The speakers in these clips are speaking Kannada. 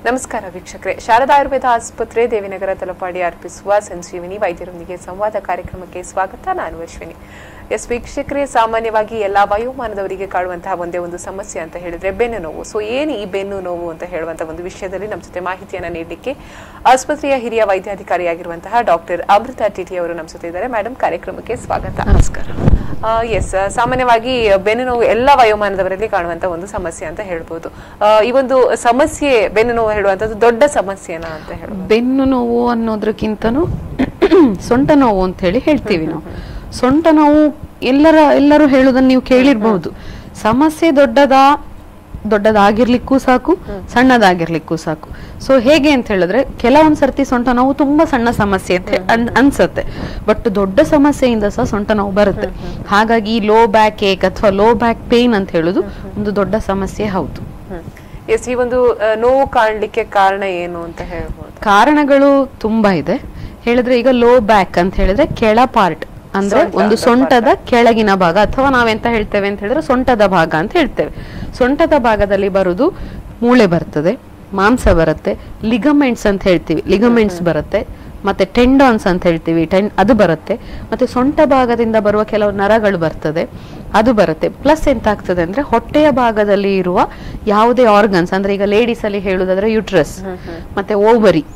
ನಮಸ್ಕಾರ ವೀಕ್ಷಕರೇ ಶಾರದಾ ಆಯುರ್ವೇದ ಆಸ್ಪತ್ರೆ ದೇವಿನಗರ ತಲಪಾಡಿ ಅರ್ಪಿಸುವ ಸಂಜೀವಿನಿ ವೈದ್ಯರೊಂದಿಗೆ ಸಂವಾದ ಕಾರ್ಯಕ್ರಮಕ್ಕೆ ಸ್ವಾಗತ ನಾನು ಅಶ್ವಿನಿ ಎಸ್ ವೀಕ್ಷಕರೇ ಸಾಮಾನ್ಯವಾಗಿ ಎಲ್ಲಾ ವಯೋಮಾನದವರಿಗೆ ಕಾಡುವಂತಹ ಒಂದೇ ಒಂದು ಸಮಸ್ಯೆ ಅಂತ ಹೇಳಿದ್ರೆ ಬೆನ್ನು ನೋವು ಸೊ ಏನು ಈ ಬೆನ್ನು ನೋವು ಅಂತ ಹೇಳುವಂತ ಒಂದು ವಿಷಯದಲ್ಲಿ ನಮ್ಮ ಜೊತೆ ಮಾಹಿತಿಯನ್ನ ನೀಡಲಿಕ್ಕೆ ಆಸ್ಪತ್ರೆಯ ಹಿರಿಯ ವೈದ್ಯಾಧಿಕಾರಿಯಾಗಿರುವಂತಹ ಡಾಕ್ಟರ್ ಅಮೃತ ಟಿಟಿ ಅವರು ನಮ್ಮ ಜೊತೆ ಇದ್ದಾರೆ ಮೇಡಮ್ ಕಾರ್ಯಕ್ರಮಕ್ಕೆ ಸ್ವಾಗತ ನಮಸ್ಕಾರ ಎಸ್ ಸಾಮಾನ್ಯವಾಗಿ ಬೆನ್ನು ನೋವು ಎಲ್ಲ ವಯೋಮಾನದವರಲ್ಲಿ ಕಾಣುವಂತ ಒಂದು ಸಮಸ್ಯೆ ಅಂತ ಹೇಳ್ಬೋದು ಆ, ಈ ಒಂದು ಸಮಸ್ಯೆ ಬೆನ್ನು ನೋವು ಹೇಳುವಂತದ್ದು ದೊಡ್ಡ ಸಮಸ್ಯೆನಾ ಅಂತ ಹೇಳ್ಬೋದು ಬೆನ್ನು ನೋವು ಅನ್ನೋದ್ರಕ್ಕಿಂತನೂ ಸೊಂಟ ನೋವು ಅಂತ ಹೇಳಿ ಹೇಳ್ತೀವಿ ನಾವು ಸೊಂಟ ನೋವು ಎಲ್ಲರ ಎಲ್ಲರೂ ಹೇಳುದನ್ನ ನೀವು ಕೇಳಿರ್ಬಹುದು ಸಮಸ್ಯೆ ದೊಡ್ಡದಾ ದೊಡ್ಡದಾಗಿರ್ಲಿಕ್ಕೂ ಸಾಕು ಸಣ್ಣದಾಗಿರ್ಲಿಕ್ಕೂ ಸಾಕು ಸೊ ಹೇಗೆ ಅಂತ ಹೇಳಿದ್ರೆ ಕೆಲವೊಂದ್ ಸರ್ತಿ ಸೊಂಟ ನೋವು ತುಂಬಾ ಸಣ್ಣ ಸಮಸ್ಯೆ ಅಂತ ಹೇ- ಅನ್- ಅನ್ಸತ್ತೆ ಬಟ್ ದೊಡ್ಡ ಸಮಸ್ಯೆಯಿಂದ ಸಹ ಸೊಂಟ ನೋವು ಬರುತ್ತೆ ಹಾಗಾಗಿ ಲೋ ಬ್ಯಾಕ್ ಏಕ್ ಅಥವಾ ಲೋ ಬ್ಯಾಕ್ ಪೇನ್ ಅಂತ ಹೇಳುದು ಒಂದು ದೊಡ್ಡ ಸಮಸ್ಯೆ ಹೌದು ಎಸ್ ಈ ಒಂದು ಆ, ನೋವು ಕಾಣ್ಲಿಕ್ಕೆ ಕಾರಣ ಏನು ಅಂತ ಹೇಳ್ಬೋದು ಕಾರಣಗಳು ತುಂಬಾ ಇದೆ ಹೇಳಿದ್ರೆ ಈಗ ಲೋ ಬ್ಯಾಕ್ ಅಂತ ಹೇಳಿದ್ರೆ ಕೆಳ ಪಾರ್ಟ್ ಅಂದ್ರೆ ಸೊಂಟ ಒಂದು ಅಂತ ಸೊಂಟದ ಕೆಳಗಿನ ಭಾಗ ಅಥವಾ ನಾವೆಂತ ಹೇಳ್ತೇವೆ ಅಂತ ಹೇಳಿದ್ರೆ ಸೊಂಟದ ಭಾಗ ಅಂತ ಹೇಳ್ತೇವೆ ಸೊಂಟದ ಭಾಗದಲ್ಲಿ ಬರುದು ಮೂಳೆ ಬರ್ತದೆ ಮಾಂಸ ಬರುತ್ತೆ ಲಿಗಮೆಂಟ್ಸ್ ಅಂತ ಹೇಳ್ತೀವಿ ಲಿಗಮೆಂಟ್ಸ್ ಬರುತ್ತೆ ಮತ್ತೆ ಟೆಂಡಾನ್ಸ್ ಅಂತ ಹೇಳ್ತೀವಿ ಟೆನ್ ಅದು ಬರುತ್ತೆ ಮತ್ತೆ ಸೊಂಟ ಭಾಗದಿಂದ ಬರುವ ಕೆಲವು ನರಗಳು ಬರ್ತದೆ ಅದು ಬರುತ್ತೆ ಪ್ಲಸ್ ಎಂತ ಆಗ್ತದೆ ಅಂದ್ರೆ ಹೊಟ್ಟೆಯ ಭಾಗದಲ್ಲಿ ಇರುವ ಯಾವುದೇ ಆರ್ಗನ್ಸ್ ಅಂದ್ರೆ ಈಗ ಲೇಡೀಸ್ ಅಲ್ಲಿ ಹೇಳುದಾದ್ರೆ ಯುಟ್ರಸ್ ಮತ್ತೆ ಓವರಿ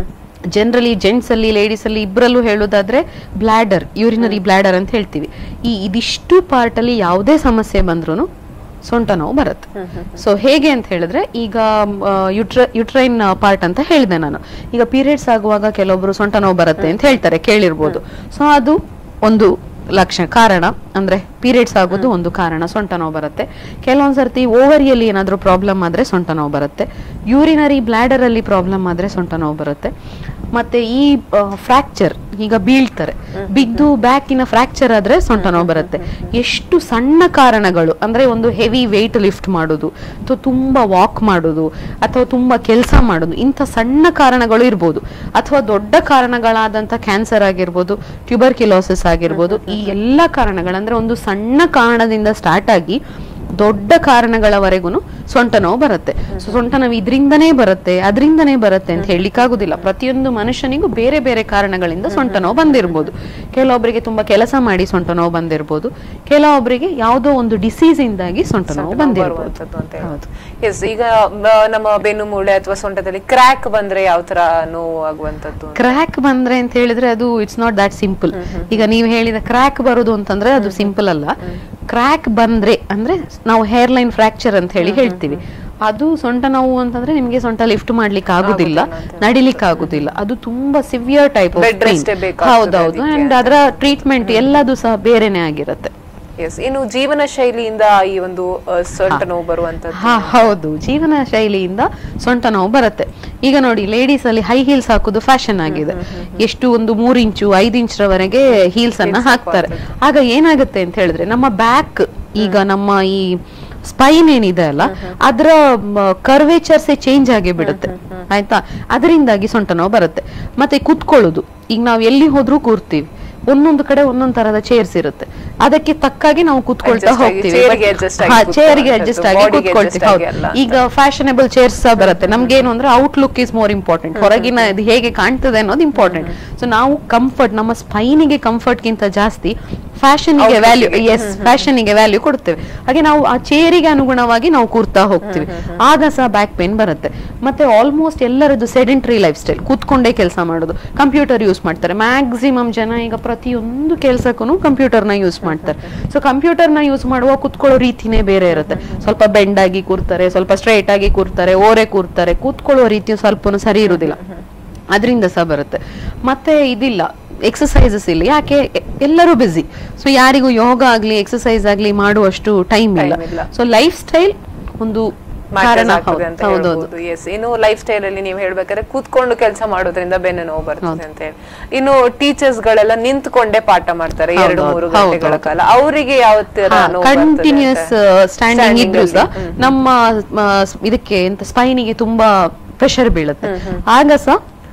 ಜನರಲಿ ಜೆಂಟ್ಸ್ ಅಲ್ಲಿ ಲೇಡೀಸ್ ಅಲ್ಲಿ ಇಬ್ಬರಲ್ಲೂ ಹೇಳೋದಾದ್ರೆ ಬ್ಲಾಡರ್ ಯೂರಿನರಿ ಬ್ಲಾಡರ್ ಅಂತ ಹೇಳ್ತೀವಿ ಈ ಇದಿಷ್ಟು ಪಾರ್ಟ್ ಅಲ್ಲಿ ಯಾವುದೇ ಸಮಸ್ಯೆ ಬಂದ್ರೂ ಸೊಂಟ ನೋವು ಬರುತ್ತೆ ಸೊ ಹೇಗೆ ಅಂತ ಹೇಳಿದ್ರೆ ಈಗ ಯುಟ್ರ ಯುಟ್ರೈನ್ ಪಾರ್ಟ್ ಅಂತ ಹೇಳಿದೆ ನಾನು ಈಗ ಪೀರಿಯಡ್ಸ್ ಆಗುವಾಗ ಕೆಲವೊಬ್ರು ಸೊಂಟ ನೋವು ಬರುತ್ತೆ ಅಂತ ಹೇಳ್ತಾರೆ ಕೇಳಿರ್ಬೋದು ಸೊ ಅದು ಒಂದು ಲಕ್ಷಣ ಕಾರಣ ಅಂದ್ರೆ ಪೀರಿಯಡ್ಸ್ ಆಗೋದು ಒಂದು ಕಾರಣ ಸೊಂಟ ನೋವು ಬರುತ್ತೆ ಕೆಲವೊಂದ್ ಸರ್ತಿ ಓವರಿಯಲ್ಲಿ ಏನಾದ್ರೂ ಪ್ರಾಬ್ಲಮ್ ಆದ್ರೆ ಸೊಂಟ ನೋವು ಬರುತ್ತೆ ಯೂರಿನರಿ ಬ್ಲಾಡರ್ ಅಲ್ಲಿ ಪ್ರಾಬ್ಲಮ್ ಆದ್ರೆ ಸೊಂಟ ನೋವು ಬರುತ್ತೆ ಮತ್ತೆ ಈ ಫ್ರಾಕ್ಚರ್ ಈಗ ಬೀಳ್ತಾರೆ ಬಿದ್ದು ಬ್ಯಾಕಿನ ಫ್ರಾಕ್ಚರ್ ಆದ್ರೆ ಸೊಂಟ ನೋವು ಬರುತ್ತೆ ಎಷ್ಟು ಸಣ್ಣ ಕಾರಣಗಳು ಅಂದ್ರೆ ಒಂದು ಹೆವಿ ವೆಯ್ಟ್ ಲಿಫ್ಟ್ ಮಾಡೋದು ಅಥವಾ ತುಂಬಾ ವಾಕ್ ಮಾಡೋದು ಅಥವಾ ತುಂಬಾ ಕೆಲಸ ಮಾಡೋದು ಇಂಥ ಸಣ್ಣ ಕಾರಣಗಳು ಇರ್ಬೋದು ಅಥವಾ ದೊಡ್ಡ ಕಾರಣಗಳಾದಂತ ಕ್ಯಾನ್ಸರ್ ಆಗಿರ್ಬೋದು ಟ್ಯೂಬರ್ಕ್ಯುಲೋಸಿಸ್ ಆಗಿರ್ಬೋದು ಈ ಎಲ್ಲ ಕಾರಣಗಳಂದ್ರೆ ಒಂದು ಸಣ್ಣ ಕಾರಣದಿಂದ ಸ್ಟಾರ್ಟ್ ಆಗಿ ದೊಡ್ಡ ಕಾರಣಗಳವರೆಗೂ ಸೊಂಟ ನೋವು ಬರುತ್ತೆ ಸೊ ಸೊಂಟ ನೋವು ಇದರಿಂದನೇ ಬರುತ್ತೆ ಅದರಿಂದನೇ ಬರುತ್ತೆ ಅಂತ ಹೇಳಲಿಕ್ಕಾಗುದಿಲ್ಲ ಪ್ರತಿಯೊಂದು ಮನುಷ್ಯನಿಗೂ ಬೇರೆ ಬೇರೆ ಕಾರಣಗಳಿಂದ ಸೊಂಟ ನೋವು ಬಂದಿರ್ಬೋದು ಕೆಲವೊಬ್ಬರಿಗೆ ತುಂಬಾ ಕೆಲಸ ಮಾಡಿ ಸೊಂಟ ನೋವು ಬಂದಿರ್ಬೋದು ಕೆಲವೊಬ್ಬರಿಗೆ ಯಾವುದೋ ಒಂದು ಡಿಸೀಸ್ ಇಂದಾಗಿ ಸೊಂಟ ನೋವು ಬಂದಿರ್ಬೋದು ಬರುವಂತದ್ದು ಅಂತ ಹೇಳ್ಬೋದು ಎಸ್ ಈಗ ಆ, ನಮ್ಮ ಬೆನ್ನು ಮೂಳೆ ಅಥವಾ ಸೊಂಟದಲ್ಲಿ ಕ್ರ್ಯಾಕ್ ಬಂದ್ರೆ ಯಾವ ತರ ನೋವು ಆಗುವಂತದ್ದು ಅಂತ? ಕ್ರ್ಯಾಕ್ ಬಂದ್ರೆ ಅಂತ ಹೇಳಿದ್ರೆ ಅದು ಇಟ್ಸ್ ನಾಟ್ ದಟ್ ಸಿಂಪಲ್ ಈಗ ನೀವು ಹೇಳಿದ ಕ್ರ್ಯಾಕ್ ಬರುದು ಅಂತಂದ್ರೆ ಅದು ಸಿಂಪಲ್ ಅಲ್ಲ ಕ್ರ್ಯಾಕ್ ಬಂದ್ರೆ ಅಂದ್ರೆ ನಾವು ಹೇರ್ ಲೈನ್ ಫ್ರಾಕ್ಚರ್ ಅಂತ ಹೇಳಿ ಹೇಳ್ತೀವಿ ಅದು ಸೊಂಟ ನೋವು ಅಂತಂದ್ರೆ ನಿಮ್ಗೆ ಸೊಂಟ ಲಿಫ್ಟ್ ಮಾಡ್ಲಿಕ್ಕೆ ಆಗುದಿಲ್ಲ ನಡಿಲಿಕ್ಕೆ ಆಗುದಿಲ್ಲ ಅದು ತುಂಬಾ ಸಿವಿಯರ್ ಟೈಪ್ Bed rest ಏ ಬೇಕಾಗ್ತದೆ ಹೌದೌದು ಅದಕ್ಕೆ ಅಂಡ್ ಅದರ ಟ್ರೀಟ್ಮೆಂಟ್ ಎಲ್ಲದು ಸಹ ಬೇರೆನೆ ಆಗಿರುತ್ತೆ ಎಸ್ ಇನ್ನು ಜೀವನ ಶೈಲಿಯಿಂದ ಈ ಒಂದು ಆ, ಸೊಂಟ ನೋವು ಬರುವಂತದ್ದು ಹಾ ಹೌದು ಜೀವನ ಶೈಲಿಯಿಂದ ಸೊಂಟ ನೋವು ಬರುತ್ತೆ ಈಗ ನೋಡಿ ಲೇಡೀಸ್ ಅಲ್ಲಿ ಹೈ ಹೀಲ್ಸ್ ಹಾಕುದು ಫ್ಯಾಷನ್ ಆಗಿದೆ ಎಷ್ಟು ಒಂದು ಮೂರ್ ಇಂಚು ಐದು ಇಂಚ್ ರವರೆಗೆ ಹೀಲ್ಸ್ ಅನ್ನ ಹಾಕ್ತಾರೆ ಆಗ ಏನಾಗುತ್ತೆ ಅಂತ ಹೇಳಿದ್ರೆ ನಮ್ಮ ಬ್ಯಾಕ್ ಈಗ ನಮ್ಮ ಈ ಸ್ಪೈನ್ ಏನಿದೆ ಅಲ್ಲ ಅದರ ಕರ್ವೇಚರ್ಸೇ ಚೇಂಜ್ ಆಗಿ ಬಿಡುತ್ತೆ ಆಯ್ತಾ ಅದರಿಂದಾಗಿ ಸೊಂಟ ನೋವು ಬರುತ್ತೆ ಮತ್ತೆ ಕುತ್ಕೊಳ್ಳುದು ಈಗ ನಾವು ಎಲ್ಲಿ ಹೋದ್ರೂ ಕೂರ್ತೀವಿ ಒಂದೊಂದು ಕಡೆ ಒಂದೊಂದು ತರದ ಚೇರ್ಸ್ ಇರುತ್ತೆ ಅದಕ್ಕೆ ತಕ್ಕಾಗಿ ನಾವು ಕುತ್ಕೊಳ್ತಾ Adjust ಆಗಿ, ಹೋಗ್ತೀವಿ chair ಗೆ adjust ಆಗಿ ಹಾ ಚೇರ್ಗೆ ಕೂತ್ಕೊಳ್ಳುವಂಥದ್ದು, ಅಡ್ಜಸ್ಟ್ ಆಗಿ body ಗೆ ಕೂತ್ಕೊಳ್ತೀವಿ adjust ಆಗಿ ಹೌದು. ಅಲ್ಲ. ಈಗ ಫ್ಯಾಷನಬಲ್ ಚೇರ್ಸ್ ಸಹ ಬರುತ್ತೆ ನಮ್ಗೇನು ಅಂದ್ರೆ ಔಟ್ಲುಕ್ ಇಸ್ ಮೋರ್ ಇಂಪಾರ್ಟೆಂಟ್ ಹೊರಗಿನ ಇದು ಹೇಗೆ ಕಾಣ್ತದೆ ಅನ್ನೋದು ಇಂಪಾರ್ಟೆಂಟ್ ಸೊ ನಾವು ಕಂಫರ್ಟ್ ನಮ್ಮ ಸ್ಪೈನಿಗೆ ಕಂಫರ್ಟ್ ಗಿಂತ ಜಾಸ್ತಿ ಫ್ಯಾಷನ್ಗೆ Outlook ವ್ಯಾಲ್ಯೂ ಗೆ. ಎಸ್ ಫ್ಯಾಷನ್ಗೆ ವ್ಯಾಲ್ಯೂ ಕೊಡ್ತೇವೆ ಹಾಗೆ ನಾವು ಆ ಚೇರಿಗೆ ಅನುಗುಣವಾಗಿ ನಾವು ಕೂರ್ತಾ ಹೋಗ್ತೀವಿ ಆಗ ಸಹ ಬ್ಯಾಕ್ ಪೇನ್ ಬರುತ್ತೆ ಮತ್ತೆ ಆಲ್ಮೋಸ್ಟ್ ಎಲ್ಲರದ್ದು ಸೆಡೆಂಟ್ರಿ ಲೈಫ್ ಸ್ಟೈಲ್ ಕೂತ್ಕೊಂಡೇ ಕೆಲಸ ಮಾಡೋದು ಕಂಪ್ಯೂಟರ್ ಯೂಸ್ ಮಾಡ್ತಾರೆ ಮ್ಯಾಕ್ಸಿಮಮ್ ಜನ ಈಗ ಪ್ರತಿಯೊಂದು ಕೆಲಸಕ್ಕೂ ಕಂಪ್ಯೂಟರ್ನ ಯೂಸ್ ಮಾಡ್ತಾರೆ ಸೊ ಕಂಪ್ಯೂಟರ್ನ ಯೂಸ್ ಮಾಡುವ ಕುತ್ಕೊಳ್ಳೋ ರೀತಿನೇ ಬೇರೆ ಇರುತ್ತೆ ಸ್ವಲ್ಪ ಬೆಂಡ್ ಆಗಿ ಕೂರ್ತಾರೆ ಸ್ವಲ್ಪ ಸ್ಟ್ರೈಟ್ ಆಗಿ ಕೂರ್ತಾರೆ ಓರೆ ಕೂರ್ತಾರೆ ಕೂತ್ಕೊಳ್ಳೋ ರೀತಿಯು ಸ್ವಲ್ಪನೂ ಸರಿ ಇರುವುದಿಲ್ಲ ಅದರಿಂದ ಸಹ ಬರುತ್ತೆ ಮತ್ತೆ ಇದಿಲ್ಲ ಎಕ್ಸಸೈಸಸ್ ಇಲ್ಲ ಯಾಕೆ ಎ- ಎಲ್ಲರೂ ಬಿಸಿ ಸೊ ಯಾರಿಗೂ ಯೋಗ ಆಗ್ಲಿ ಎಕ್ಸಸೈಸ್ ಆಗ್ಲಿ ಮಾಡುವಷ್ಟು ಟೈಮ್ ಇಲ್ಲ Time ಇಲ್ಲ. ಸೊ ಲೈಫ್ ಸ್ಟೈಲ್ ಒಂದು ಕಾರಣ ಆಗ್ತದೆ ಅಂತ ಹೌದೌದು ಹೇಳ್ಬೋದು ಎಸ್ ಇನ್ನು ಲೈಫ್ ಸ್ಟೈಲ್ ಅಲ್ಲಿ ನೀವು ಹೇಳ್ಬೇಕಾದ್ರೆ ಕೂತ್ಕೊಂಡು ಕೆಲಸ ಮಾಡೋದ್ರಿಂದ ಬೆನ್ನು ನೋವು ಬರ್ತದೆ ಅಂತ ಹೇಳಿ ಇನ್ನು ಟೀಚರ್ಸ್ ಗಳೆಲ್ಲ ನಿಂತ್ಕೊಂಡೇ ಪಾಠ ಮಾಡ್ತಾರೆ ಹೌದು, ಎರಡು ಹೌದು, ಮೂರು ಹೌದು, ಗಂಟೆಗಳ ಹೌದು. ಕಾಲ ಅವರಿಗೆ ಯಾವ ತರ ನೋವು ಬರ್ತದೆ ಕಂಟಿನ್ಯೂಸ್ ಅಂತ? ಸ್ಟ್ಯಾಂಡಿಂಗ್ Standing ಇದ್ರು ಸಹ ಅಲ್ಲಿ, ಹ್ಮ್. ನಮ್ಮ ಮ, ಇದಕ್ಕೆ ಎಂತ ಸ್ಪೈನಿಗೆ ತುಂಬಾ ಪ್ರೆಷರ್ ಬೀಳುತ್ತೆ ಆಗ ಸಹ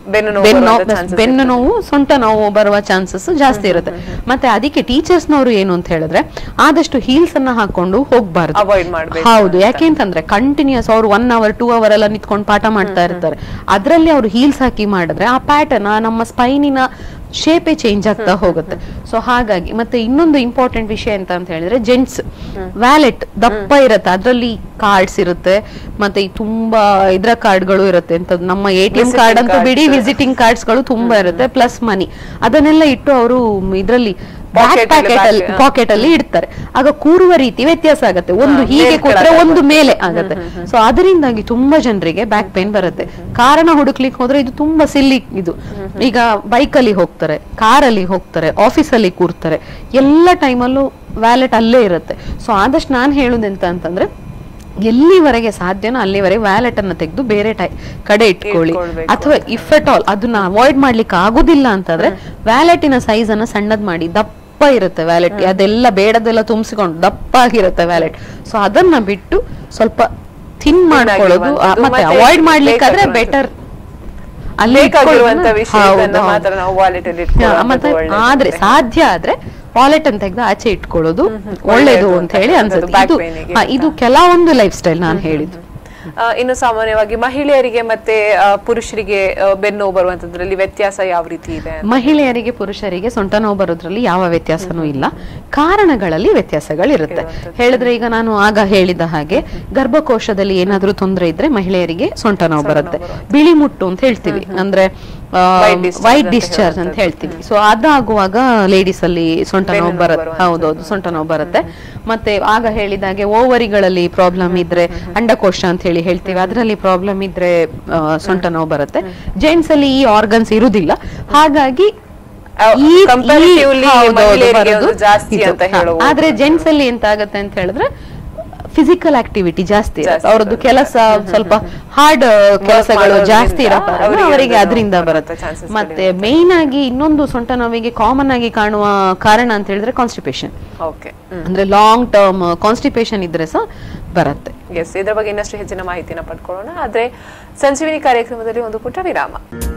ಬೆನ್ನು ನೋವು ಬೆನ್ನು ಬರುವಂತ ನೋವು chances ಬೆನ್ನು ನೋವು ಸೊಂಟ ನೋವು ಬರುವ ಚಾನ್ಸಸ್ ಜಾಸ್ತಿ ಇರುತ್ತೆ ಮತ್ತೆ ಅದಕ್ಕೆ ಟೀಚರ್ಸ್ ನವರು ಏನು ಅಂತ ಹೇಳಿದ್ರೆ ಆದಷ್ಟು ಹೀಲ್ಸ್ ಅನ್ನ ಹಾಕೊಂಡು ಹೋಗ್ಬಾರ್ದು Avoid ಮಾಡ್ಬೇಕು ಹೌದು ಯಾಕೆ ಅಂತಂದ್ರೆ ಕಂಟಿನ್ಯೂಸ್ ಅವ್ರು ಒನ್ ಅವರ್ ಟೂ ಅವರ್ ಎಲ್ಲ ನಿಂತ್ಕೊಂಡು ಪಾಠ ಮಾಡ್ತಾ ಇರ್ತಾರೆ ಅದ್ರಲ್ಲಿ ಅವ್ರು ಹೀಲ್ಸ್ ಹಾಕಿ ಮಾಡಿದ್ರೆ ಆ ಪ್ಯಾಟರ್ನ್ ನಮ್ಮ ಸ್ಪೈನಿನ ಶೇಪೇ ಚೇಂಜ್ ಆಗ್ತಾ ಹೋಗುತ್ತೆ ಸೊ ಹಾಗಾಗಿ ಮತ್ತೆ ಇನ್ನೊಂದು ಇಂಪಾರ್ಟೆಂಟ್ ವಿಷಯ ಎಂತ ಅಂತ ಹೇಳಿದ್ರೆ ಜೆಂಟ್ಸ್ ವ್ಯಾಲೆಟ್ ದಪ್ಪ ಇರುತ್ತೆ ಅದ್ರಲ್ಲಿ ಕಾರ್ಡ್ಸ್ ಇರುತ್ತೆ ಮತ್ತೆ ಈ ತುಂಬಾ ಇದ್ರ ಕಾರ್ಡ್ಗಳು ಇರುತ್ತೆ ಅಂತ ನಮ್ಮ A T M Visiting card ಅಂತೂ cards. ಬಿಡಿ ವಿಸಿಟಿಂಗ್ ಕಾರ್ಡ್ಸ್ ಗಳು ತುಂಬಾ ಇರುತ್ತೆ ಪ್ಲಸ್ ಮನಿ ಅದನ್ನೆಲ್ಲ ಇಟ್ಟು ಅವರು ಇದ್ರಲ್ಲಿ ಬ್ಯಾಕ್ Pocket ಅಲ್ಲಿ ಪ್ಯಾಕೆಟ್ ಅಲ್ಲಿ back, ಪಾಕೆಟ್ ಅಲ್ಲಿ ಇಡ್ತಾರೆ ಆಗ ಕೂರುವ ರೀತಿ ವ್ಯತ್ಯಾಸ ಆಗುತ್ತೆ ಒಂದು ಹಾ, ಹೀಗೆ ಮೇಲ್ ಕೂತ್ರೆ ಕೆಳಗೆ ಒಂದು ಮೇಲೆ ಆಗುತ್ತೆ ಸೊ ಅದರಿಂದಾಗಿ ತುಂಬಾ ಜನರಿಗೆ ಬ್ಯಾಕ್ ಪೇನ್ ಬರುತ್ತೆ ಕಾರಣ ಹುಡುಕ್ಲಿಕ್ಕೆ ಹೋದ್ರೆ ಇದು ತುಂಬಾ ಸಿಲ್ಲಿ ಇದು ಈಗ ಬೈಕ್ ಅಲ್ಲಿ ಹೋಗ್ತಾರೆ ಕಾರಲ್ಲಿ ಹೋಗ್ತಾರೆ ಆಫೀಸಲ್ಲಿ ಕೂರ್ತಾರೆ ಎಲ್ಲ ಟೈಮಲ್ಲೂ ವ್ಯಾಲೆಟ್ ಅಲ್ಲೇ ಇರುತ್ತೆ ಸೊ ಆದಷ್ಟು ನಾನು ಹೇಳುದೆಂತ ಅಂತಂದ್ರೆ ಎಲ್ಲಿವರೆಗೆ ಸಾಧ್ಯನೋ ಅಲ್ಲಿವರೆಗೆ ವ್ಯಾಲೆಟ್ ಅನ್ನ ತೆಗೆದು ಬೇರೆ ಟೈ ಕಡೆ ಇಟ್ಕೊಳ್ಳಿ ಇಟ್ಕೊಳ್ಬೇಕು ಅಥವಾ ಇಫ್ ಎಟ್ ಆಲ್ ಅದನ್ನ ಅವಾಯ್ಡ್ ಮಾಡ್ಲಿಕ್ಕೆ ಆಗುದಿಲ್ಲ ಅಂತಂದ್ರೆ ವ್ಯಾಲೆಟಿನ ಸೈಜ್ ಅನ್ನ ಸಣ್ಣದ್ ಮಾಡಿ ದಪ್ಪ ಇರುತ್ತೆ ವ್ಯಾಲೆಟ್ ಅದೆಲ್ಲ ಬೇಡದೆಲ್ಲ ತುಂಬಿಸಿಕೊಂಡು ದಪ್ಪ ಆಗಿರುತ್ತೆ ವ್ಯಾಲೆಟ್ ಸೊ ಅದನ್ನ ಬಿಟ್ಟು ಸ್ವಲ್ಪ ಥಿನ್ ಮಾಡ್ಕೊಳ್ಳೋದು ಆ, ಇರುವಂತದ್ದು, ಮತ್ತೆ ಮತ್ತೆ ಅವಾಯ್ಡ್ ಮಾಡ್ಲಿಕ್ಕಾದ್ರೆ ಬೇಕಾಗಿರುವಂತದ್ದು. ಬೆಟರ್ ಅಲ್ಲಿ ಬೇಕಾಗಿರುವಂತ ಇಟ್ಕೊಳ್ಳೋದನ್ನ- ವಿಷಯಗಳನ್ನ ಹೌದು, ಮಾತ್ರ ಹೌದು. ನಾವು ವಾಲೆಟ್ ಅಲ್ಲಿ ಹಾ, ಇಟ್ಕೊಳ್ಳೋದು ಮತ್ತೆ ಒಳ್ಳೇದು ಆದ್ರೆ ಅಂತ. ಸಾಧ್ಯ ಆದ್ರೆ ವಾಲೆಟ್ ಅಂತ ತೆಗೆದು ಆಚೆ ಇಟ್ಕೊಳ್ಳೋದು ಒಳ್ಳೇದು ಒಳ್ಳೇದು ಅಂತ ಹೇಳಿ ಅಂತ ಅನ್ಸುತ್ತೆ back ಇದು pain ಗೆ ಹಾ, ಇದು ಕೆಲವೊಂದು ಲೈಫ್ ಸ್ಟೈಲ್ ನಾನು ಹೇಳಿದ್ದು ಆ, ಇನ್ನು ಸಾಮಾನ್ಯವಾಗಿ ಮಹಿಳೆಯರಿಗೆ ಮತ್ತೆ ಆ, ಪುರುಷರಿಗೆ ಆ, ಬೆನ್ನು ನೋವು ಬರುವಂತದ್ರಲ್ಲಿ ವ್ಯತ್ಯಾಸ ಯಾವ ರೀತಿ ಇದೆ ಅಂತ? ಮಹಿಳೆಯರಿಗೆ ಪುರುಷರಿಗೆ ಸೊಂಟ ನೋವು ಬರೋದ್ರಲ್ಲಿ ಯಾವ ವ್ಯತ್ಯಾಸನೂ ಇಲ್ಲ ಕಾರಣಗಳಲ್ಲಿ ವ್ಯತ್ಯಾಸಗಳಿರುತ್ತೆ ಹೇಳಿದ್ರೆ ಈಗ ನಾನು ಆಗ ಹೇಳಿದ ಹಾಗೆ ಗರ್ಭಕೋಶದಲ್ಲಿ ಏನಾದ್ರೂ ತೊಂದರೆ ಇದ್ರೆ ಮಹಿಳೆಯರಿಗೆ ಸೊಂಟ ನೋವು ಬರುತ್ತೆ ಬಿಳಿ ಮುಟ್ಟು ಅಂತ ಹೇಳ್ತೀವಿ ಅಂದ್ರೆ White discharge ವೈಟ್ ಅಂತ ಡಿಸ್ಚಾರ್ಜ್ ಅಂತ ಹೇಳ್ತೀವಿ ಸೊ ಅದಾಗುವಾಗ ಲೇಡೀಸ್ ಅಲ್ಲಿ ಸೊಂಟ ಬೆನ್ನು ನೋವು ನೋವು ಬರುತ್ತೆ ಬರುವಂಥದ್ದು. ಹೌದೌದು ಸೊಂಟ ನೋವು ಬರುತ್ತೆ ಮತ್ತೆ ಆಗ ಹೇಳಿದಾಗೆ ಓವರಿಗಳಲ್ಲಿ ಪ್ರಾಬ್ಲಮ್ ಇದ್ರೆ ಅಂಡಕೋಶ ಅಂತ ಹೇಳಿ ಹೇಳ್ತೀವಿ ಅದರಲ್ಲಿ ಪ್ರಾಬ್ಲಮ್ ಇದ್ರೆ ಆ, ಸೊಂಟ ನೋವು ಬರುತ್ತೆ ಜೆಂಟ್ಸ್ ಅಲ್ಲಿ ಈ ಆರ್ಗನ್ಸ್ ಇರುವುದಿಲ್ಲ ಹಾಗಾಗಿ ಆ, ಈ- ಈ- comparatively ಹೌದೌದು, ಮಹಿಳೆಯರಿಗೆ ಬರೋದು ಒಂದು ಜಾಸ್ತಿ ಇದು. ಅಂತ ಹಾ, ಹೇಳುವ ಆದ್ರೆ ಜೆಂಟ್ಸ್ ಅಲ್ಲಿ ಎಂತ ಆಗತ್ತೆ ಅಂತ ಹೇಳಿದ್ರೆ ಫಿಸಿಕಲ್ ಆಕ್ಟಿವಿಟಿ ಜಾಸ್ತಿ ಇರುತ್ತೆ. ಜಾಸ್ತಿ ಅವ್ರದ್ದು ಕೆಲಸ ಸ್ವಲ್ಪ ಹಾರ್ಡ್ ಕೆಲಸಗಳು ಮಾಡೋದ್ರಿಂದ ಜಾಸ್ತಿ ಇರೋ ಕಾರಣ ಅವರಿಗೆ ಅವರಿಗೆ ಅದು ಅದರಿಂದ ಬರುವಂತ ಬರುತ್ತೆ chances ಮತ್ತೆ ಮೇನ್ ಆಗಿ ಇನ್ನೊಂದು ಸೊಂಟ ನೋವಿಗೆ ಕಾಮನ್ ಆಗಿ ಕಾಣುವ ಕಾರಣ ಅಂತ ಹೇಳಿದ್ರೆ ಕಾನ್ಸ್ಟಿಪೇಷನ್ ಓಕೆ ಅಂದ್ರೆ ಲಾಂಗ್ ಟರ್ಮ್ ಕಾನ್ಸ್ಟಿಪೇಷನ್ ಇದ್ರೆ ಸಹ ಬರುತ್ತೆ ಎಸ್ ಇದ್ರ ಬಗ್ಗೆ ಇನ್ನಷ್ಟು ಹೆಚ್ಚಿನ ಮಾಹಿತಿನ ಪಡ್ಕೊಳ್ಳೋಣ ಆದ್ರೆ ಸಂಜೀವಿನಿ ಕಾರ್ಯಕ್ರಮದಲ್ಲಿ ಒಂದು ಪುಟ್ಟ ವಿರಾಮ